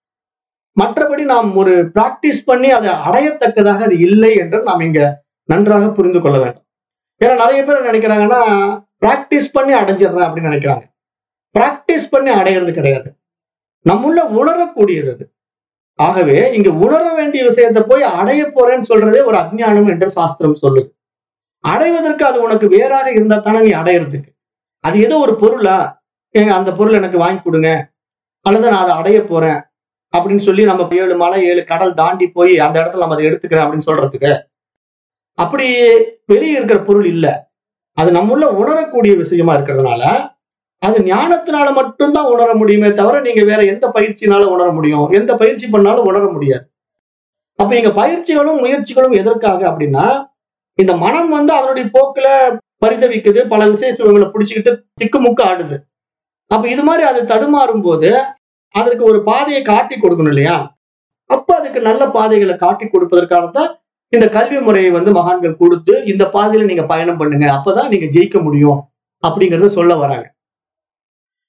மற்றபடி நாம் ஒரு பிராக்டிஸ் பண்ணி அதை அடையத்தக்கதாக அது இல்லை என்று நாம் இங்க நன்றாக புரிந்து கொள்ள வேண்டும் ஏன்னா நிறைய பேர் என்ன நினைக்கிறாங்கன்னா பிராக்டிஸ் பண்ணி அடைஞ்சிடுறேன் அப்படின்னு நினைக்கிறாங்க பிராக்டிஸ் பண்ணி அடையிறது கிடையாது நம்முள்ள உணரக்கூடியது அது ஆகவே இங்க உணர வேண்டிய விஷயத்தை போய் அடைய போறேன்னு சொல்றதே ஒரு அஜ்ஞானம் என்று சாஸ்திரம் சொல்லுது அடைவதற்கு அது உனக்கு வேறாக இருந்தா தானே நீ அடையிறதுக்கு அது ஏதோ ஒரு பொருளா ஏங்க அந்த பொருள் எனக்கு வாங்கி கொடுங்க அல்லது நான் அதை அடைய போறேன் அப்படின்னு சொல்லி நம்ம ஏழு மலை ஏழு கடல் தாண்டி போய் அந்த இடத்துல நம்ம அதை எடுத்துக்கிறேன் அப்படின்னு சொல்றதுக்கு அப்படி வெளியே இருக்கிற பொருள் இல்லை அது நம்முள்ள உணரக்கூடிய விஷயமா இருக்கிறதுனால அது ஞானத்தினால மட்டும்தான் உணர முடியுமே தவிர நீங்க வேற எந்த பயிற்சினால உணர முடியும் எந்த பயிற்சி பண்ணாலும் உணர முடியாது அப்ப இங்க பயிற்சிகளும் முயற்சிகளும் எதற்காக அப்படின்னா இந்த மனம் வந்து அதனுடைய போக்குல பரிதவிக்குது பல விசேஷங்களை பிடிச்சுக்கிட்டு திக்குமுக்கு ஆடுது அப்ப இது மாதிரி அது தடுமாறும் போது அதற்கு ஒரு பாதையை காட்டி கொடுக்கணும் இல்லையா அப்ப அதுக்கு நல்ல பாதைகளை காட்டி கொடுப்பதற்காகத்தான் இந்த கல்வி முறையை வந்து மகான்கள் கொடுத்து இந்த பாதையில நீங்க பயணம் பண்ணுங்க அப்பதான் நீங்க ஜெயிக்க முடியும் அப்படிங்கறத சொல்ல வராங்க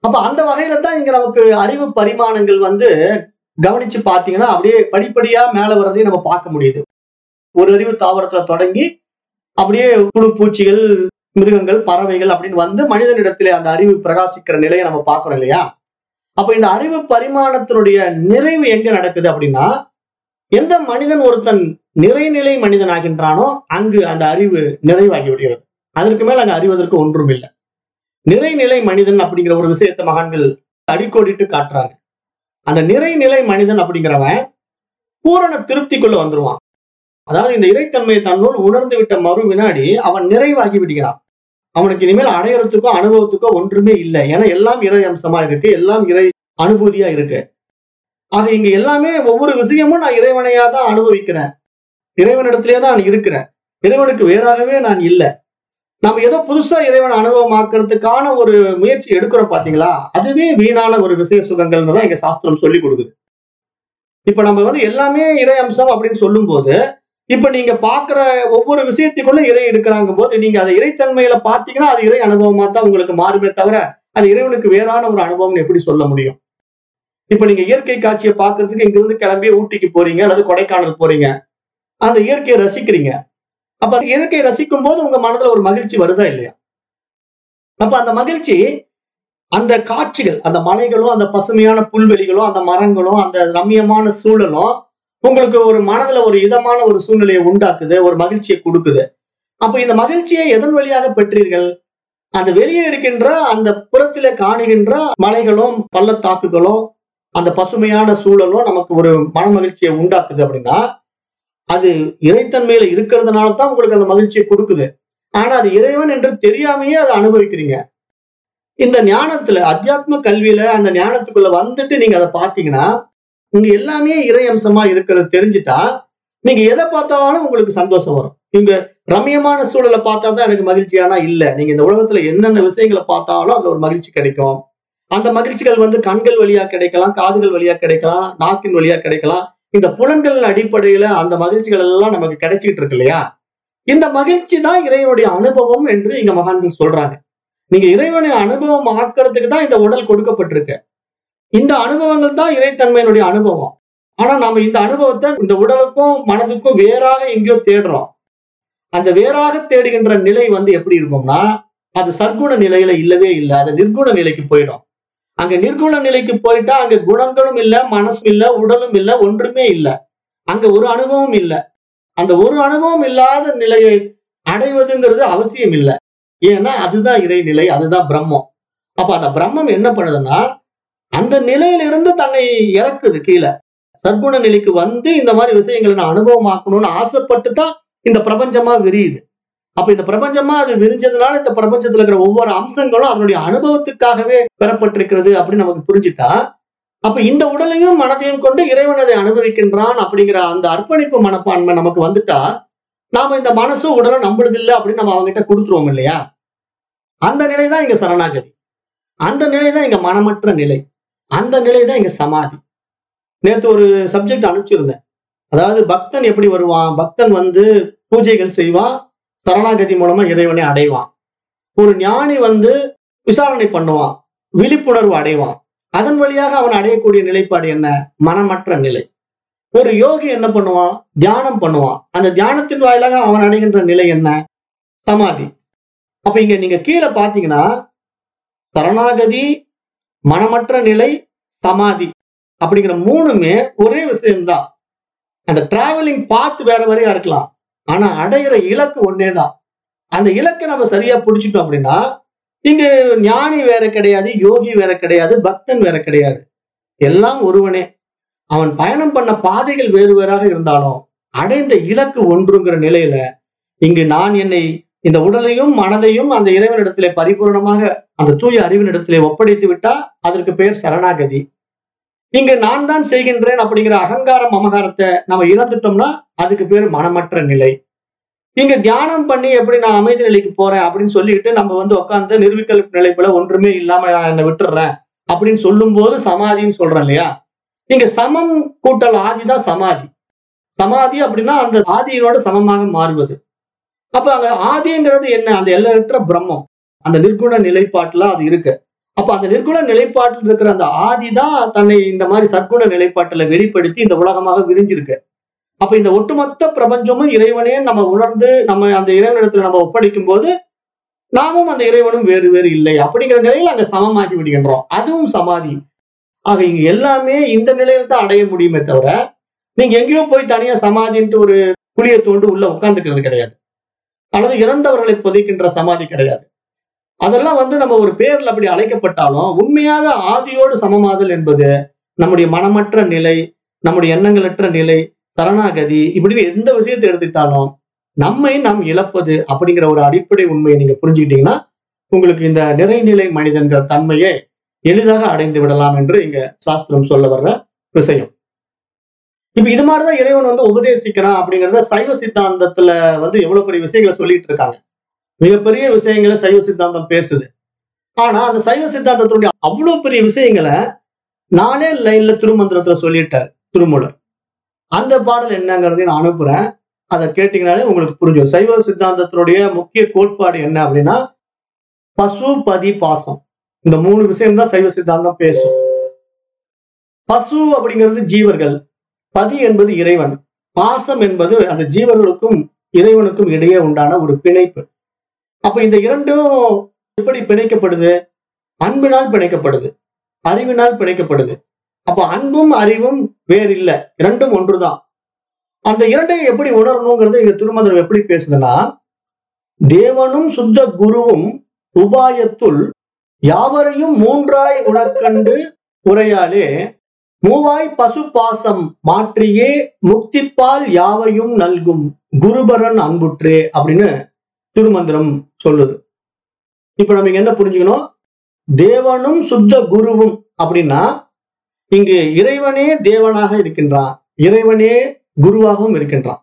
அப்ப அந்த வகையில தான் இங்க நமக்கு அறிவு பரிமாணங்கள் வந்து கவனிச்சு பாத்தீங்கன்னா அப்படியே படிப்படியா மேல வர்றதையும் நம்ம பார்க்க முடியுது ஒரு அறிவு தாவரத்துல தொடங்கி அப்படியே புழு பூச்சிகள் மிருகங்கள் பறவைகள் அப்படின்னு வந்து மனிதனிடத்திலே அந்த அறிவு பிரகாசிக்கிற நிலையை நம்ம பார்க்கிறோம் இல்லையா அப்ப இந்த அறிவு பரிமாணத்தினுடைய நிறைவு எங்க நடக்குது அப்படின்னா எந்த மனிதன் ஒருத்தன் நிறைநிலை மனிதன் ஆகின்றானோ அங்கு அந்த அறிவு நிறைவாகி விடுகிறது அதற்கு மேல் அங்க அறிவதற்கு ஒன்றும் இல்லை நிறைநிலை மனிதன் அப்படிங்கிற ஒரு விஷயத்தை மகான்கள் அடிக்கோடிட்டு காட்டுறாங்க அந்த நிறைநிலை மனிதன் அப்படிங்கிறவன் பூரண திருப்திக்குள்ள வந்துருவான் அதாவது இந்த இறைத்தன்மையை தன்னுள் உணர்ந்து விட்ட மறு வினாடி அவன் நிறைவாகி விடுகிறான் அவனுக்கு இனிமேல் அடையறதுக்கோ அனுபவத்துக்கோ ஒன்றுமே இல்லை ஏன்னா எல்லாம் இறை அம்சமா இருக்கு எல்லாம் இறை அனுபூதியா இருக்கு ஆக இங்க எல்லாமே ஒவ்வொரு விஷயமும் நான் இறைவனையா தான் அனுபவிக்கிறேன் இறைவனிடத்திலே தான் நான் இருக்கிறேன் இறைவனுக்கு வேறாகவே நான் இல்லை நம்ம ஏதோ புதுசா இறைவனை அனுபவமாக்குறதுக்கான ஒரு முயற்சி எடுக்கிறோம் பாத்தீங்களா அதுவே வீணான ஒரு விஷய சுகங்கள் தான் எங்க சாஸ்திரம் சொல்லி கொடுக்குது இப்ப நம்ம வந்து எல்லாமே இறை அம்சம் அப்படின்னு சொல்லும் போது இப்ப நீங்க பாக்குற ஒவ்வொரு விஷயத்துக்குள்ள இறை இருக்கிறாங்க போது நீங்க அதை இறைத்தன்மையில பாத்தீங்கன்னா அது இறை அனுபவமா தான் உங்களுக்கு மாறுமே தவிர அது இறைவனுக்கு வேறான ஒரு அனுபவம் எப்படி சொல்ல முடியும் இப்ப நீங்க இயற்கை காட்சியை பாக்குறதுக்கு இங்க இருந்து கிளம்பி ஊட்டிக்கு போறீங்க அல்லது கொடைக்கானல் போறீங்க அந்த இயற்கையை ரசிக்கிறீங்க அப்ப அந்த இயற்கையை ரசிக்கும் போது உங்க மனதுல ஒரு மகிழ்ச்சி வருதா இல்லையா அப்ப அந்த மகிழ்ச்சி அந்த காட்சிகள் அந்த மலைகளும் அந்த பசுமையான புல்வெளிகளும் அந்த மரங்களும் அந்த ரம்மியமான சூழலும் உங்களுக்கு ஒரு மனதுல ஒரு இதமான ஒரு சூழ்நிலையை உண்டாக்குது ஒரு மகிழ்ச்சியை கொடுக்குது அப்ப இந்த மகிழ்ச்சியை எதன் வழியாக பெற்றீர்கள் அந்த வெளியே இருக்கின்ற அந்த புறத்திலே காணுகின்ற மலைகளும் பள்ளத்தாக்குகளும் அந்த பசுமையான சூழலும் நமக்கு ஒரு மன மகிழ்ச்சியை உண்டாக்குது அப்படின்னா அது இறைத்தன்மையில இருக்கிறதுனால தான் உங்களுக்கு அந்த மகிழ்ச்சியை கொடுக்குது ஆனா அது இறைவன் என்று தெரியாமையே அதை அனுபவிக்கிறீங்க இந்த ஞானத்துல அத்தியாத்ம கல்வியில அந்த ஞானத்துக்குள்ள வந்துட்டு நீங்க அதை பாத்தீங்கன்னா இங்க எல்லாமே இறை அம்சமா இருக்கிறது தெரிஞ்சுட்டா நீங்க எதை பார்த்தாலும் உங்களுக்கு சந்தோஷம் வரும் இங்க ரம்யமான சூழலை பார்த்தா தான் எனக்கு மகிழ்ச்சியானா இல்ல நீங்க இந்த உலகத்துல என்னென்ன விஷயங்களை பார்த்தாலும் அதுல ஒரு மகிழ்ச்சி கிடைக்கும் அந்த மகிழ்ச்சிகள் வந்து கண்கள் வழியா கிடைக்கலாம் காதுகள் வழியா கிடைக்கலாம் நாக்கின் வழியா கிடைக்கலாம் இந்த புலன்கள் அடிப்படையில அந்த மகிழ்ச்சிகள் எல்லாம் நமக்கு கிடைச்சிட்டு இருக்கு இல்லையா இந்த மகிழ்ச்சி தான் இறைவனுடைய அனுபவம் என்று இங்க மகான்கள் சொல்றாங்க நீங்க இறைவனை அனுபவம் ஆக்கிறதுக்கு தான் இந்த உடல் கொடுக்கப்பட்டிருக்கு இந்த அனுபவங்கள் தான் இறைத்தன்மையினுடைய அனுபவம் ஆனா நாம இந்த அனுபவத்தை இந்த உடலுக்கும் மனதுக்கும் வேறாக எங்கேயோ தேடுறோம் அந்த வேறாக தேடுகின்ற நிலை வந்து எப்படி இருக்கும்னா அது சர்க்குண நிலையில இல்லவே இல்லை அது நிர்குண நிலைக்கு போயிடும் அங்க நிர்குண நிலைக்கு போயிட்டா அங்க குணங்களும் இல்ல மனசும் இல்ல உடலும் இல்ல ஒன்றுமே இல்ல அங்க ஒரு அனுபவம் இல்ல அந்த ஒரு அனுபவம் இல்லாத நிலையை அடைவதுங்கிறது அவசியம் இல்லை ஏன்னா அதுதான் இறைநிலை அதுதான் பிரம்மம் அப்ப அந்த பிரம்மம் என்ன பண்ணுதுன்னா அந்த நிலையிலிருந்து தன்னை இறக்குது கீழே சர்க்குண நிலைக்கு வந்து இந்த மாதிரி விஷயங்களை நான் அனுபவமாக்கணும்னு ஆசைப்பட்டு தான் இந்த பிரபஞ்சமா விரியுது அப்ப இந்த பிரபஞ்சமா அது விரிஞ்சதுனால இந்த பிரபஞ்சத்துல இருக்கிற ஒவ்வொரு அம்சங்களும் அதனுடைய அனுபவத்துக்காகவே பெறப்பட்டிருக்கிறது அப்படின்னு நமக்கு புரிஞ்சுட்டா அப்ப இந்த உடலையும் மனதையும் கொண்டு இறைவன் அதை அனுபவிக்கின்றான் அப்படிங்கிற அந்த அர்ப்பணிப்பு மனப்பான்மை நமக்கு வந்துட்டா நாம இந்த மனசும் உடலும் நம்மளுது இல்லை அப்படின்னு நம்ம அவங்ககிட்ட கொடுத்துருவோம் இல்லையா அந்த நிலை தான் இங்க சரணாகதி அந்த நிலை தான் இங்க மனமற்ற நிலை அந்த நிலை தான் இங்க சமாதி நேத்து ஒரு சப்ஜெக்ட் அனுப்பிச்சிருந்தேன் அதாவது பக்தன் எப்படி வருவான் பக்தன் வந்து பூஜைகள் செய்வான் சரணாகதி மூலமா இறைவனை அடைவான் ஒரு ஞானி வந்து விசாரணை பண்ணுவான் விழிப்புணர்வு அடைவான் அதன் வழியாக அவன் அடையக்கூடிய நிலைப்பாடு என்ன மனமற்ற நிலை ஒரு யோகி என்ன பண்ணுவான் தியானம் பண்ணுவான் அந்த தியானத்தின் வாயிலாக அவன் அடைகின்ற நிலை என்ன சமாதி அப்ப இங்க நீங்க கீழே பாத்தீங்கன்னா சரணாகதி மனமற்ற நிலை சமாதி அப்படிங்கிற மூணுமே ஒரே விஷயம்தான் அந்த டிராவலிங் பாத் வேற வரையா இருக்கலாம் ஆனா அடையிற இலக்கு ஒன்னேதான் அந்த இலக்கை நம்ம சரியா பிடிச்சிட்டோம் அப்படின்னா இங்க ஞானி வேற கிடையாது யோகி வேற கிடையாது பக்தன் வேற கிடையாது எல்லாம் ஒருவனே அவன் பயணம் பண்ண பாதைகள் வேறு வேறாக இருந்தாலும் அடைந்த இலக்கு ஒன்றுங்கிற நிலையில இங்கு நான் என்னை இந்த உடலையும் மனதையும் அந்த இறைவனிடத்திலே பரிபூர்ணமாக அந்த தூய அறிவினிடத்திலே ஒப்படைத்து விட்டா அதற்கு பெயர் சரணாகதி இங்க நான் தான் செய்கின்றேன் அப்படிங்கிற அகங்காரம் மமகாரத்தை நம்ம இழந்துட்டோம்னா அதுக்கு பேர் மனமற்ற நிலை இங்க தியானம் பண்ணி எப்படி நான் அமைதி நிலைக்கு போறேன் அப்படின்னு சொல்லிட்டு நம்ம வந்து உட்காந்து நிர்விக்கல் நிலைப்புல ஒன்றுமே இல்லாம நான் என்னை விட்டுறேன் அப்படின்னு சொல்லும் போது சமாதின்னு சொல்றேன் இல்லையா இங்க சமம் கூட்டல் ஆதிதான் சமாதி சமாதி அப்படின்னா அந்த ஆதியினோட சமமாக மாறுவது அப்ப அங்க ஆதிங்கிறது என்ன அந்த எல்லையற்ற பிரம்மம் அந்த நிர்குண நிலைப்பாட்டுல அது இருக்கு அப்ப அந்த நிர்குண நிலைப்பாட்டில் இருக்கிற அந்த ஆதிதான் தன்னை இந்த மாதிரி சற்குண நிலைப்பாட்டுல வெளிப்படுத்தி இந்த உலகமாக விரிஞ்சிருக்கு அப்ப இந்த ஒட்டுமொத்த பிரபஞ்சமும் இறைவனே நம்ம உணர்ந்து நம்ம அந்த இறைவனிடத்துல நம்ம ஒப்படைக்கும் போது நாமும் அந்த இறைவனும் வேறு வேறு இல்லை அப்படிங்கிற நிலையில அங்க சமமாக்கி விடுகின்றோம் அதுவும் சமாதி ஆக இங்க எல்லாமே இந்த நிலையில தான் அடைய முடியுமே தவிர நீங்க எங்கேயோ போய் தனியா சமாதின்ட்டு ஒரு குழியை தோண்டு உள்ள உட்கார்ந்துக்கிறது கிடையாது அல்லது இறந்தவர்களை புதைக்கின்ற சமாதி கிடையாது அதெல்லாம் வந்து நம்ம ஒரு பேர்ல அப்படி அழைக்கப்பட்டாலும் உண்மையாக ஆதியோடு சமமாதல் என்பது நம்முடைய மனமற்ற நிலை நம்முடைய எண்ணங்களற்ற நிலை சரணாகதி இப்படி எந்த விஷயத்தை எடுத்துக்கிட்டாலும் நம்மை நாம் இழப்பது அப்படிங்கிற ஒரு அடிப்படை உண்மையை நீங்க புரிஞ்சுக்கிட்டீங்கன்னா உங்களுக்கு இந்த நிறைநிலை மனிதன்கிற தன்மையை எளிதாக அடைந்து விடலாம் என்று இங்க சாஸ்திரம் சொல்ல வர்ற விஷயம் இப்ப இது மாதிரிதான் இறைவன் வந்து உபதேசிக்கிறான் அப்படிங்கறத சைவ சித்தாந்தத்துல வந்து எவ்வளவு பெரிய விஷயங்களை சொல்லிட்டு இருக்காங்க மிகப்பெரிய விஷயங்களை சைவ சித்தாந்தம் பேசுது ஆனா அந்த சைவ சித்தாந்தத்தினுடைய அவ்வளவு பெரிய விஷயங்களை நானே லைன்ல திருமந்திரத்துல சொல்லிட்டார் திருமூலர் அந்த பாடல் என்னங்கிறதையும் நான் அனுப்புறேன் அதை கேட்டீங்கனாலே உங்களுக்கு புரிஞ்சும் சைவ சித்தாந்தத்தினுடைய முக்கிய கோட்பாடு என்ன அப்படின்னா பசு பதி பாசம் இந்த மூணு விஷயம் தான் சைவ சித்தாந்தம் பேசும் பசு அப்படிங்கிறது ஜீவர்கள் பதி என்பது இறைவன் பாசம் என்பது அந்த ஜீவர்களுக்கும் இறைவனுக்கும் இடையே உண்டான ஒரு பிணைப்பு அப்ப இந்த இரண்டும் எப்படி பிணைக்கப்படுது அன்பினால் பிணைக்கப்படுது அறிவினால் பிணைக்கப்படுது அப்ப அன்பும் அறிவும் வேறு இல்ல இரண்டும் ஒன்றுதான் அந்த இரண்டையும் எப்படி உணரணுங்கிறது இங்க திருமந்திரம் எப்படி பேசுதுன்னா தேவனும் சுத்த குருவும் உபாயத்துள் யாவரையும் மூன்றாய் உணக்கண்டு உரையாலே மூவாய் பசு பாசம் மாற்றியே முக்திப்பால் யாவையும் நல்கும் குருபரன் அன்புற்றே அப்படின்னு திருமந்திரம் சொல்லுது இப்ப நம்ம இங்க என்ன புரிஞ்சுக்கணும் தேவனும் சுத்த குருவும் அப்படின்னா இங்கு இறைவனே தேவனாக இருக்கின்றான் இறைவனே குருவாகவும் இருக்கின்றான்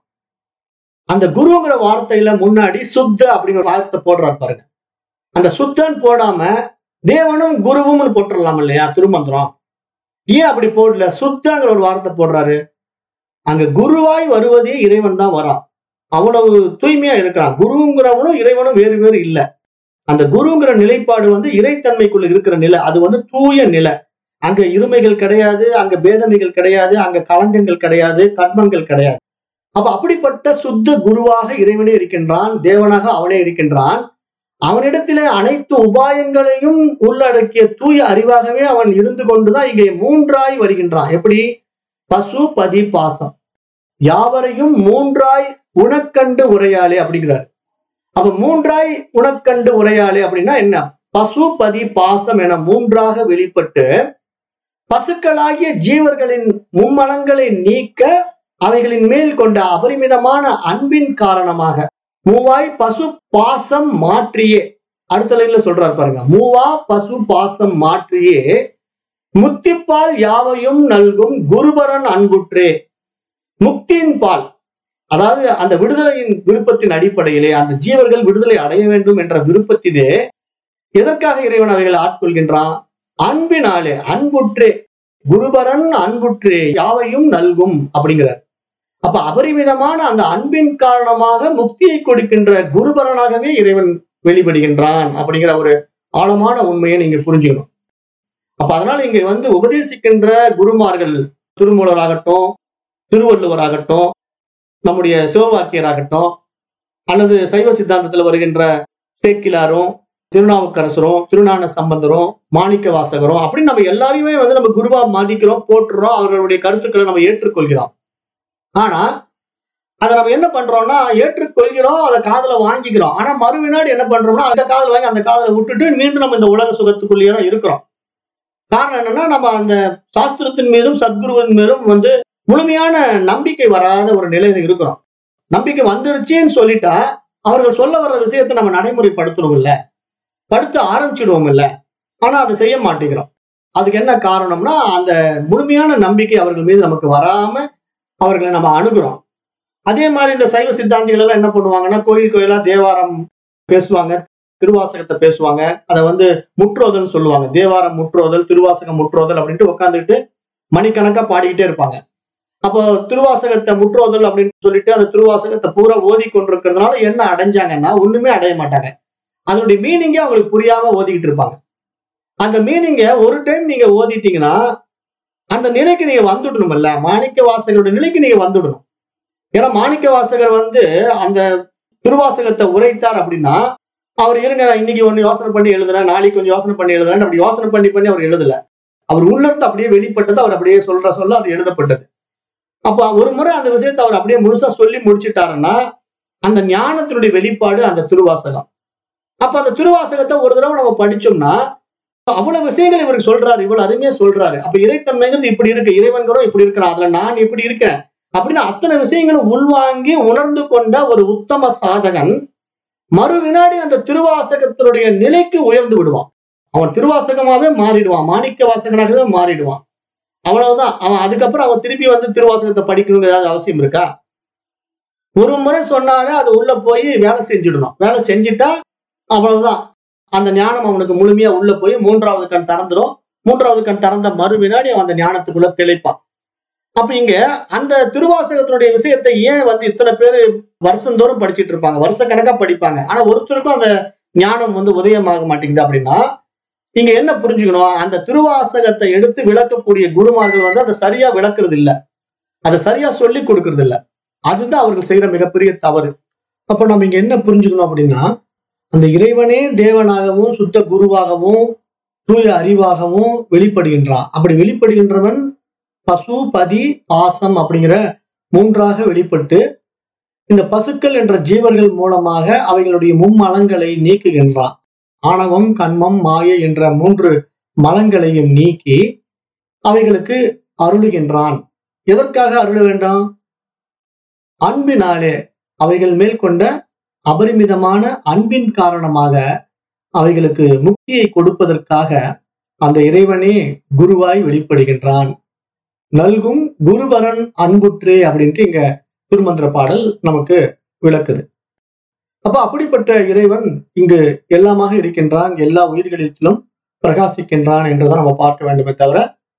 அந்த குருங்கிற வார்த்தையில முன்னாடி சுத்த அப்படிங்கிற வார்த்தை போடுறாரு பாருங்க அந்த சுத்தன் போடாம தேவனும் குருவும் போட்டுடலாம் இல்லையா திருமந்திரம் ஏன் அப்படி போடல சுத்தங்கிற ஒரு வார்த்தை போடுறாரு அங்க குருவாய் வருவதே இறைவன் தான் வரான் அவ்வளவு தூய்மையா இருக்கிறான் குருங்கிறவனும் இறைவனும் வேறு வேறு இல்ல அந்த குருங்கிற நிலைப்பாடு வந்து இறைத்தன்மைக்குள்ள இருக்கிற நிலை அது வந்து தூய நிலை அங்க இருமைகள் கிடையாது அங்க பேதமைகள் கிடையாது அங்க களங்கங்கள் கிடையாது கர்மங்கள் கிடையாது அப்ப அப்படிப்பட்ட சுத்த குருவாக இறைவனே இருக்கின்றான் தேவனாக அவனே இருக்கின்றான் அவனிடத்திலே அனைத்து உபாயங்களையும் உள்ளடக்கிய தூய அறிவாகவே அவன் இருந்து கொண்டுதான் இங்கே மூன்றாய் வருகின்றான் எப்படி பசு பதி பாசம் யாவரையும் மூன்றாய் உனக்கண்டு உரையாளே அப்படிங்கிறார் அப்ப மூன்றாய் உனக்கண்டு உரையாளே அப்படின்னா என்ன பசு பதி பாசம் என மூன்றாக வெளிப்பட்டு பசுக்களாகிய ஜீவர்களின் மும்மலங்களை நீக்க அவைகளின் மேல் கொண்ட அபரிமிதமான அன்பின் காரணமாக மூவாய் பசு பாசம் மாற்றியே அடுத்த லைன்ல சொல்றாரு பாருங்க மூவா பசு பாசம் மாற்றியே முத்திப்பால் யாவையும் நல்கும் குருபரன் அன்புற்றே முக்தியின் பால் அதாவது அந்த விடுதலையின் விருப்பத்தின் அடிப்படையிலே அந்த ஜீவர்கள் விடுதலை அடைய வேண்டும் என்ற விருப்பத்திலே எதற்காக இறைவன் அவைகளை ஆட்கொள்கின்றான் அன்பினாலே அன்புற்றே குருபரன் அன்புற்றே யாவையும் நல்கும் அப்படிங்கிறார் அப்ப அபரிமிதமான அந்த அன்பின் காரணமாக முக்தியை கொடுக்கின்ற குருபரனாகவே இறைவன் வெளிப்படுகின்றான் அப்படிங்கிற ஒரு ஆழமான உண்மையை நீங்க புரிஞ்சுக்கணும் அப்ப அதனால இங்க வந்து உபதேசிக்கின்ற குருமார்கள் திருமூலராகட்டும் திருவள்ளுவராகட்டும் நம்முடைய சிவவாக்கியராகட்டும் அல்லது சைவ சித்தாந்தத்துல வருகின்ற சேக்கிலாரும் திருநாவுக்கரசரும் திருஞான சம்பந்தரும் மாணிக்க வாசகரும் அப்படின்னு நம்ம எல்லாரையுமே வந்து நம்ம குருவா மதிக்கிறோம் போட்டுறோம் அவர்களுடைய கருத்துக்களை நம்ம ஏற்றுக்கொள்கிறோம் ஆனா அதை நம்ம என்ன பண்றோம்னா ஏற்றுக்கொள்கிறோம் அதை காதல வாங்கிக்கிறோம் ஆனா மறுவினாடி என்ன பண்றோம்னா அந்த காதல் வாங்கி அந்த காதலை விட்டுட்டு மீண்டும் நம்ம இந்த உலக சுகத்துக்குள்ளேயே தான் இருக்கிறோம் காரணம் என்னன்னா நம்ம அந்த சாஸ்திரத்தின் மீதும் சத்குருவின் மீதும் வந்து முழுமையான நம்பிக்கை வராத ஒரு நிலையில இருக்கிறோம் நம்பிக்கை வந்துடுச்சுன்னு சொல்லிட்டா அவர்கள் சொல்ல வர்ற விஷயத்தை நம்ம நடைமுறைப்படுத்துறோம் இல்ல படுத்த ஆரம்பிச்சிடுவோம் இல்ல ஆனா அதை செய்ய மாட்டேங்கிறோம் அதுக்கு என்ன காரணம்னா அந்த முழுமையான நம்பிக்கை அவர்கள் மீது நமக்கு வராம அவர்களை நம்ம அணுகிறோம் அதே மாதிரி இந்த சைவ சித்தாந்திகள் எல்லாம் என்ன பண்ணுவாங்கன்னா கோயில் கோயிலா தேவாரம் பேசுவாங்க திருவாசகத்தை பேசுவாங்க அதை வந்து முற்றோதல் சொல்லுவாங்க தேவாரம் முற்றோதல் திருவாசகம் முற்றோதல் அப்படின்ட்டு உட்காந்துக்கிட்டு மணிக்கணக்கா பாடிக்கிட்டே இருப்பாங்க அப்போ திருவாசகத்தை முற்றோதல் அப்படின்னு சொல்லிட்டு அந்த திருவாசகத்தை பூரா ஓதி கொண்டிருக்கிறதுனால என்ன அடைஞ்சாங்கன்னா ஒண்ணுமே அடைய மாட்டாங்க அதனுடைய மீனிங்கே அவங்களுக்கு புரியாம ஓதிக்கிட்டு இருப்பாங்க அந்த மீனிங்க ஒரு டைம் நீங்க ஓதிட்டீங்கன்னா அந்த நிலைக்கு நீங்க வந்துடணும்ல மாணிக்க வாசகரோட நிலைக்கு நீங்க வந்துடணும் ஏன்னா மாணிக்க வாசகர் வந்து அந்த திருவாசகத்தை உரைத்தார் அப்படின்னா அவர் இருங்க நான் இன்னைக்கு ஒன்னு யோசனை பண்ணி எழுதுறேன் நாளைக்கு கொஞ்சம் யோசனை பண்ணி எழுதுறேன் அப்படி யோசனை பண்ணி பண்ணி அவர் எழுதல அவர் உள்ளர்த்து அப்படியே வெளிப்பட்டது அவர் அப்படியே சொல்ற சொல்ல அது எழுதப்பட்டது அப்ப ஒரு முறை அந்த விஷயத்தை அவர் அப்படியே முழுசா சொல்லி முடிச்சிட்டாருன்னா அந்த ஞானத்தினுடைய வெளிப்பாடு அந்த திருவாசகம் அப்ப அந்த திருவாசகத்தை ஒரு தடவை நம்ம படிச்சோம்னா அவ்வளவு விஷயங்கள் இவருக்கு சொல்றாரு இவ்வளவு அருமையா சொல்றாரு அப்ப இறைத்தன்மைங்கிறது இப்படி இருக்கு இறைவன்கிறோம் இப்படி இருக்கிறான் அதுல நான் இப்படி இருக்கிறேன் அப்படின்னு அத்தனை விஷயங்களும் உள்வாங்கி உணர்ந்து கொண்ட ஒரு உத்தம சாதகன் மறு வினாடி அந்த திருவாசகத்தினுடைய நிலைக்கு உயர்ந்து விடுவான் அவன் திருவாசகமாவே மாறிடுவான் மாணிக்க வாசகனாகவே மாறிடுவான் அவ்வளவுதான் அவன் அதுக்கப்புறம் அவன் திருப்பி வந்து திருவாசகத்தை படிக்கணுங்க ஏதாவது அவசியம் இருக்கா ஒரு முறை சொன்னாலே அது உள்ள போய் வேலை செஞ்சிடணும் வேலை செஞ்சுட்டா அவ்வளவுதான் அந்த ஞானம் அவனுக்கு முழுமையா உள்ள போய் மூன்றாவது கண் திறந்துரும் மூன்றாவது கண் திறந்த மறு வினாடி அவன் அந்த ஞானத்துக்குள்ள தெளிப்பான் அப்ப இங்க அந்த திருவாசகத்தினுடைய விஷயத்தை ஏன் வந்து இத்தனை பேர் வருஷந்தோறும் படிச்சிட்டு இருப்பாங்க வருஷ கணக்கா படிப்பாங்க ஆனா ஒருத்தருக்கும் அந்த ஞானம் வந்து உதயமாக மாட்டேங்குது அப்படின்னா இங்க என்ன புரிஞ்சுக்கணும் அந்த திருவாசகத்தை எடுத்து விளக்கக்கூடிய குருமார்கள் வந்து அதை சரியா விளக்குறது இல்ல அதை சரியா சொல்லி கொடுக்கறது இல்ல அதுதான் அவர்கள் செய்யற மிகப்பெரிய தவறு அப்ப நம்ம இங்க என்ன புரிஞ்சுக்கணும் அப்படின்னா அந்த இறைவனே தேவனாகவும் சுத்த குருவாகவும் தூய அறிவாகவும் வெளிப்படுகின்றான் அப்படி வெளிப்படுகின்றவன் பசு பதி பாசம் அப்படிங்கிற மூன்றாக வெளிப்பட்டு இந்த பசுக்கள் என்ற ஜீவர்கள் மூலமாக அவைகளுடைய மும்மலங்களை நீக்குகின்றான் ஆணவம் கண்மம் மாயை என்ற மூன்று மலங்களையும் நீக்கி அவைகளுக்கு அருளுகின்றான் எதற்காக அருள வேண்டாம் அன்பினாலே அவைகள் மேல் கொண்ட அபரிமிதமான அன்பின் காரணமாக அவைகளுக்கு முக்தியை கொடுப்பதற்காக அந்த இறைவனே குருவாய் வெளிப்படுகின்றான் நல்கும் குருவரன் அன்புற்றே அப்படின்ட்டு இங்க திருமந்திர பாடல் நமக்கு விளக்குது அப்ப அப்படிப்பட்ட இறைவன் இங்கு எல்லாமாக இருக்கின்றான் எல்லா உயிர்களிலும் பிரகாசிக்கின்றான் என்றுதான் நம்ம பார்க்க வேண்டுமே தவிர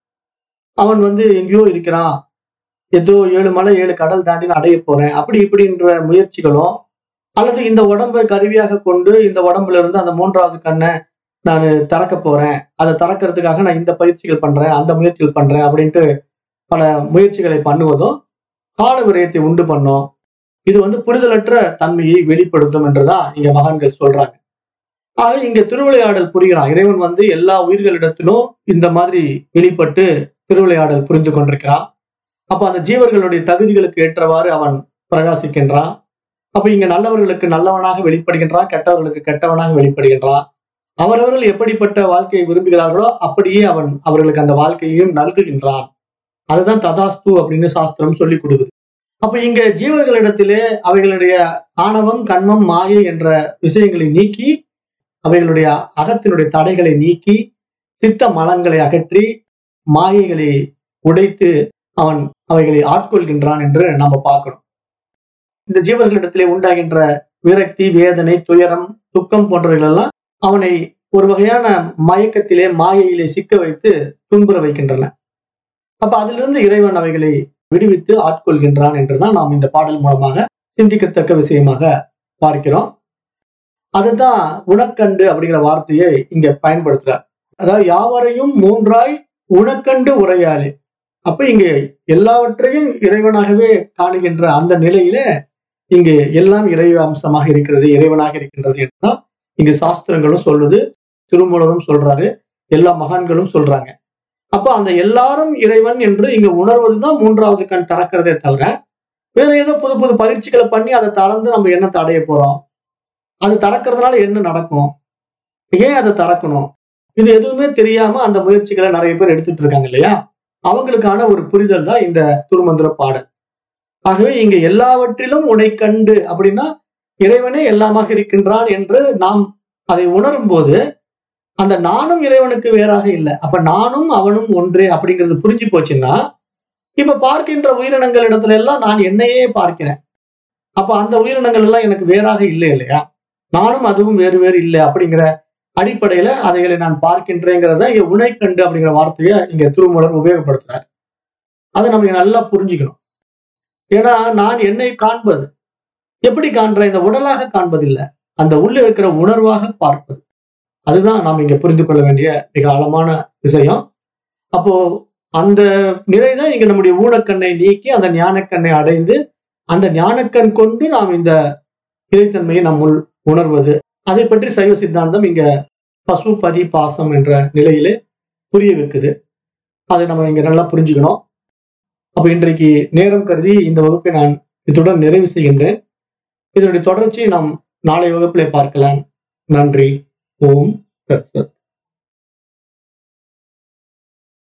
அவன் வந்து எங்கேயோ இருக்கிறான் ஏதோ ஏழு மலை ஏழு கடல் தாண்டி நான் அடைய போறேன் அப்படி இப்படின்ற முயற்சிகளும் அல்லது இந்த உடம்பை கருவியாக கொண்டு இந்த உடம்புல இருந்து அந்த மூன்றாவது கண்ணை நான் திறக்க போறேன் அதை திறக்கிறதுக்காக நான் இந்த பயிற்சிகள் பண்றேன் அந்த முயற்சிகள் பண்றேன் அப்படின்ட்டு பல முயற்சிகளை பண்ணுவதும் கால விரயத்தை உண்டு பண்ணும் இது வந்து புரிதலற்ற தன்மையை வெளிப்படுத்தும் என்றுதான் இங்க மகான்கள் சொல்றாங்க ஆக இங்க திருவிளையாடல் புரிகிறான் இறைவன் வந்து எல்லா உயிர்களிடத்திலும் இந்த மாதிரி வெளிப்பட்டு திருவிளையாடல் புரிந்து கொண்டிருக்கிறான் அப்ப அந்த ஜீவர்களுடைய தகுதிகளுக்கு ஏற்றவாறு அவன் பிரகாசிக்கின்றான் அப்ப இங்க நல்லவர்களுக்கு நல்லவனாக வெளிப்படுகின்றான் கெட்டவர்களுக்கு கெட்டவனாக வெளிப்படுகின்றான் அவரவர்கள் எப்படிப்பட்ட வாழ்க்கையை விரும்புகிறார்களோ அப்படியே அவன் அவர்களுக்கு அந்த வாழ்க்கையையும் நல்குகின்றான் அதுதான் ததாஸ்து அப்படின்னு சாஸ்திரம் சொல்லி கொடுக்குது அப்ப இங்க ஜீவர்களிடத்திலே அவைகளுடைய ஆணவம் கண்மம் மாயை என்ற விஷயங்களை நீக்கி அவைகளுடைய அகத்தினுடைய தடைகளை நீக்கி சித்த மலங்களை அகற்றி மாயைகளை உடைத்து அவன் அவைகளை ஆட்கொள்கின்றான் என்று நம்ம பார்க்கணும் இந்த ஜீவர்களிடத்திலே உண்டாகின்ற விரக்தி வேதனை துயரம் துக்கம் போன்றவைகள் எல்லாம் அவனை ஒரு வகையான மயக்கத்திலே மாயையிலே சிக்க வைத்து துன்புற வைக்கின்றன அப்ப அதிலிருந்து இறைவன் அவைகளை விடுவித்து ஆட்கொள்கின்றான் என்றுதான் நாம் இந்த பாடல் மூலமாக சிந்திக்கத்தக்க விஷயமாக பார்க்கிறோம் அதுதான் உணக்கண்டு அப்படிங்கிற வார்த்தையை இங்க பயன்படுத்துறார் அதாவது யாவரையும் மூன்றாய் உணக்கண்டு உரையாளி அப்ப இங்க எல்லாவற்றையும் இறைவனாகவே காணுகின்ற அந்த நிலையில இங்கு எல்லாம் இறை அம்சமாக இருக்கிறது இறைவனாக இருக்கின்றது என்றுதான் இங்கு சாஸ்திரங்களும் சொல்லுது திருமூலரும் சொல்றாரு எல்லா மகான்களும் சொல்றாங்க அப்ப அந்த எல்லாரும் இறைவன் என்று இங்க உணர்வதுதான் மூன்றாவது கண் திறக்கிறதே தவிர வேற ஏதோ புது புது பயிற்சிகளை பண்ணி அதை திறந்து நம்ம என்ன அடைய போறோம் அது திறக்கிறதுனால என்ன நடக்கும் ஏன் அதை திறக்கணும் இது எதுவுமே தெரியாம அந்த முயற்சிகளை நிறைய பேர் எடுத்துட்டு இருக்காங்க இல்லையா அவங்களுக்கான ஒரு புரிதல் தான் இந்த துருமந்திர பாடல் ஆகவே இங்க எல்லாவற்றிலும் உனை கண்டு அப்படின்னா இறைவனே எல்லாமாக இருக்கின்றான் என்று நாம் அதை உணரும் போது அந்த நானும் இறைவனுக்கு வேறாக இல்லை அப்ப நானும் அவனும் ஒன்றே அப்படிங்கிறது புரிஞ்சு போச்சுன்னா இப்ப பார்க்கின்ற உயிரினங்கள் இடத்துல எல்லாம் நான் என்னையே பார்க்கிறேன் அப்ப அந்த உயிரினங்கள் எல்லாம் எனக்கு வேறாக இல்லை இல்லையா நானும் அதுவும் வேறு வேறு இல்லை அப்படிங்கிற அடிப்படையில அதைகளை நான் பார்க்கின்றேங்கிறத இங்க உணை கண்டு அப்படிங்கிற வார்த்தையை இங்க திருமூலர் உபயோகப்படுத்துறாரு அதை நம்ம நல்லா புரிஞ்சுக்கணும் ஏன்னா நான் என்னை காண்பது எப்படி காண்றேன் இந்த உடலாக காண்பதில்லை அந்த உள்ள இருக்கிற உணர்வாக பார்ப்பது அதுதான் நாம் இங்க புரிந்து கொள்ள வேண்டிய மிக ஆழமான விஷயம் அப்போ அந்த நிலைதான் இங்க நம்முடைய ஊனக்கண்ணை நீக்கி அந்த ஞானக்கண்ணை அடைந்து அந்த ஞானக்கண் கொண்டு நாம் இந்த இறைத்தன்மையை நம்முள் உணர்வது அதை பற்றி சைவ சித்தாந்தம் இங்க பசு பதி பாசம் என்ற நிலையிலே புரிய வைக்குது அதை நம்ம இங்க நல்லா புரிஞ்சுக்கணும் அப்ப இன்றைக்கு நேரம் கருதி இந்த வகுப்பை நான் இத்துடன் நிறைவு செய்கின்றேன் இதனுடைய தொடர்ச்சியை நாம் நாளை வகுப்பிலே பார்க்கலாம் நன்றி ஓம் தத்சத்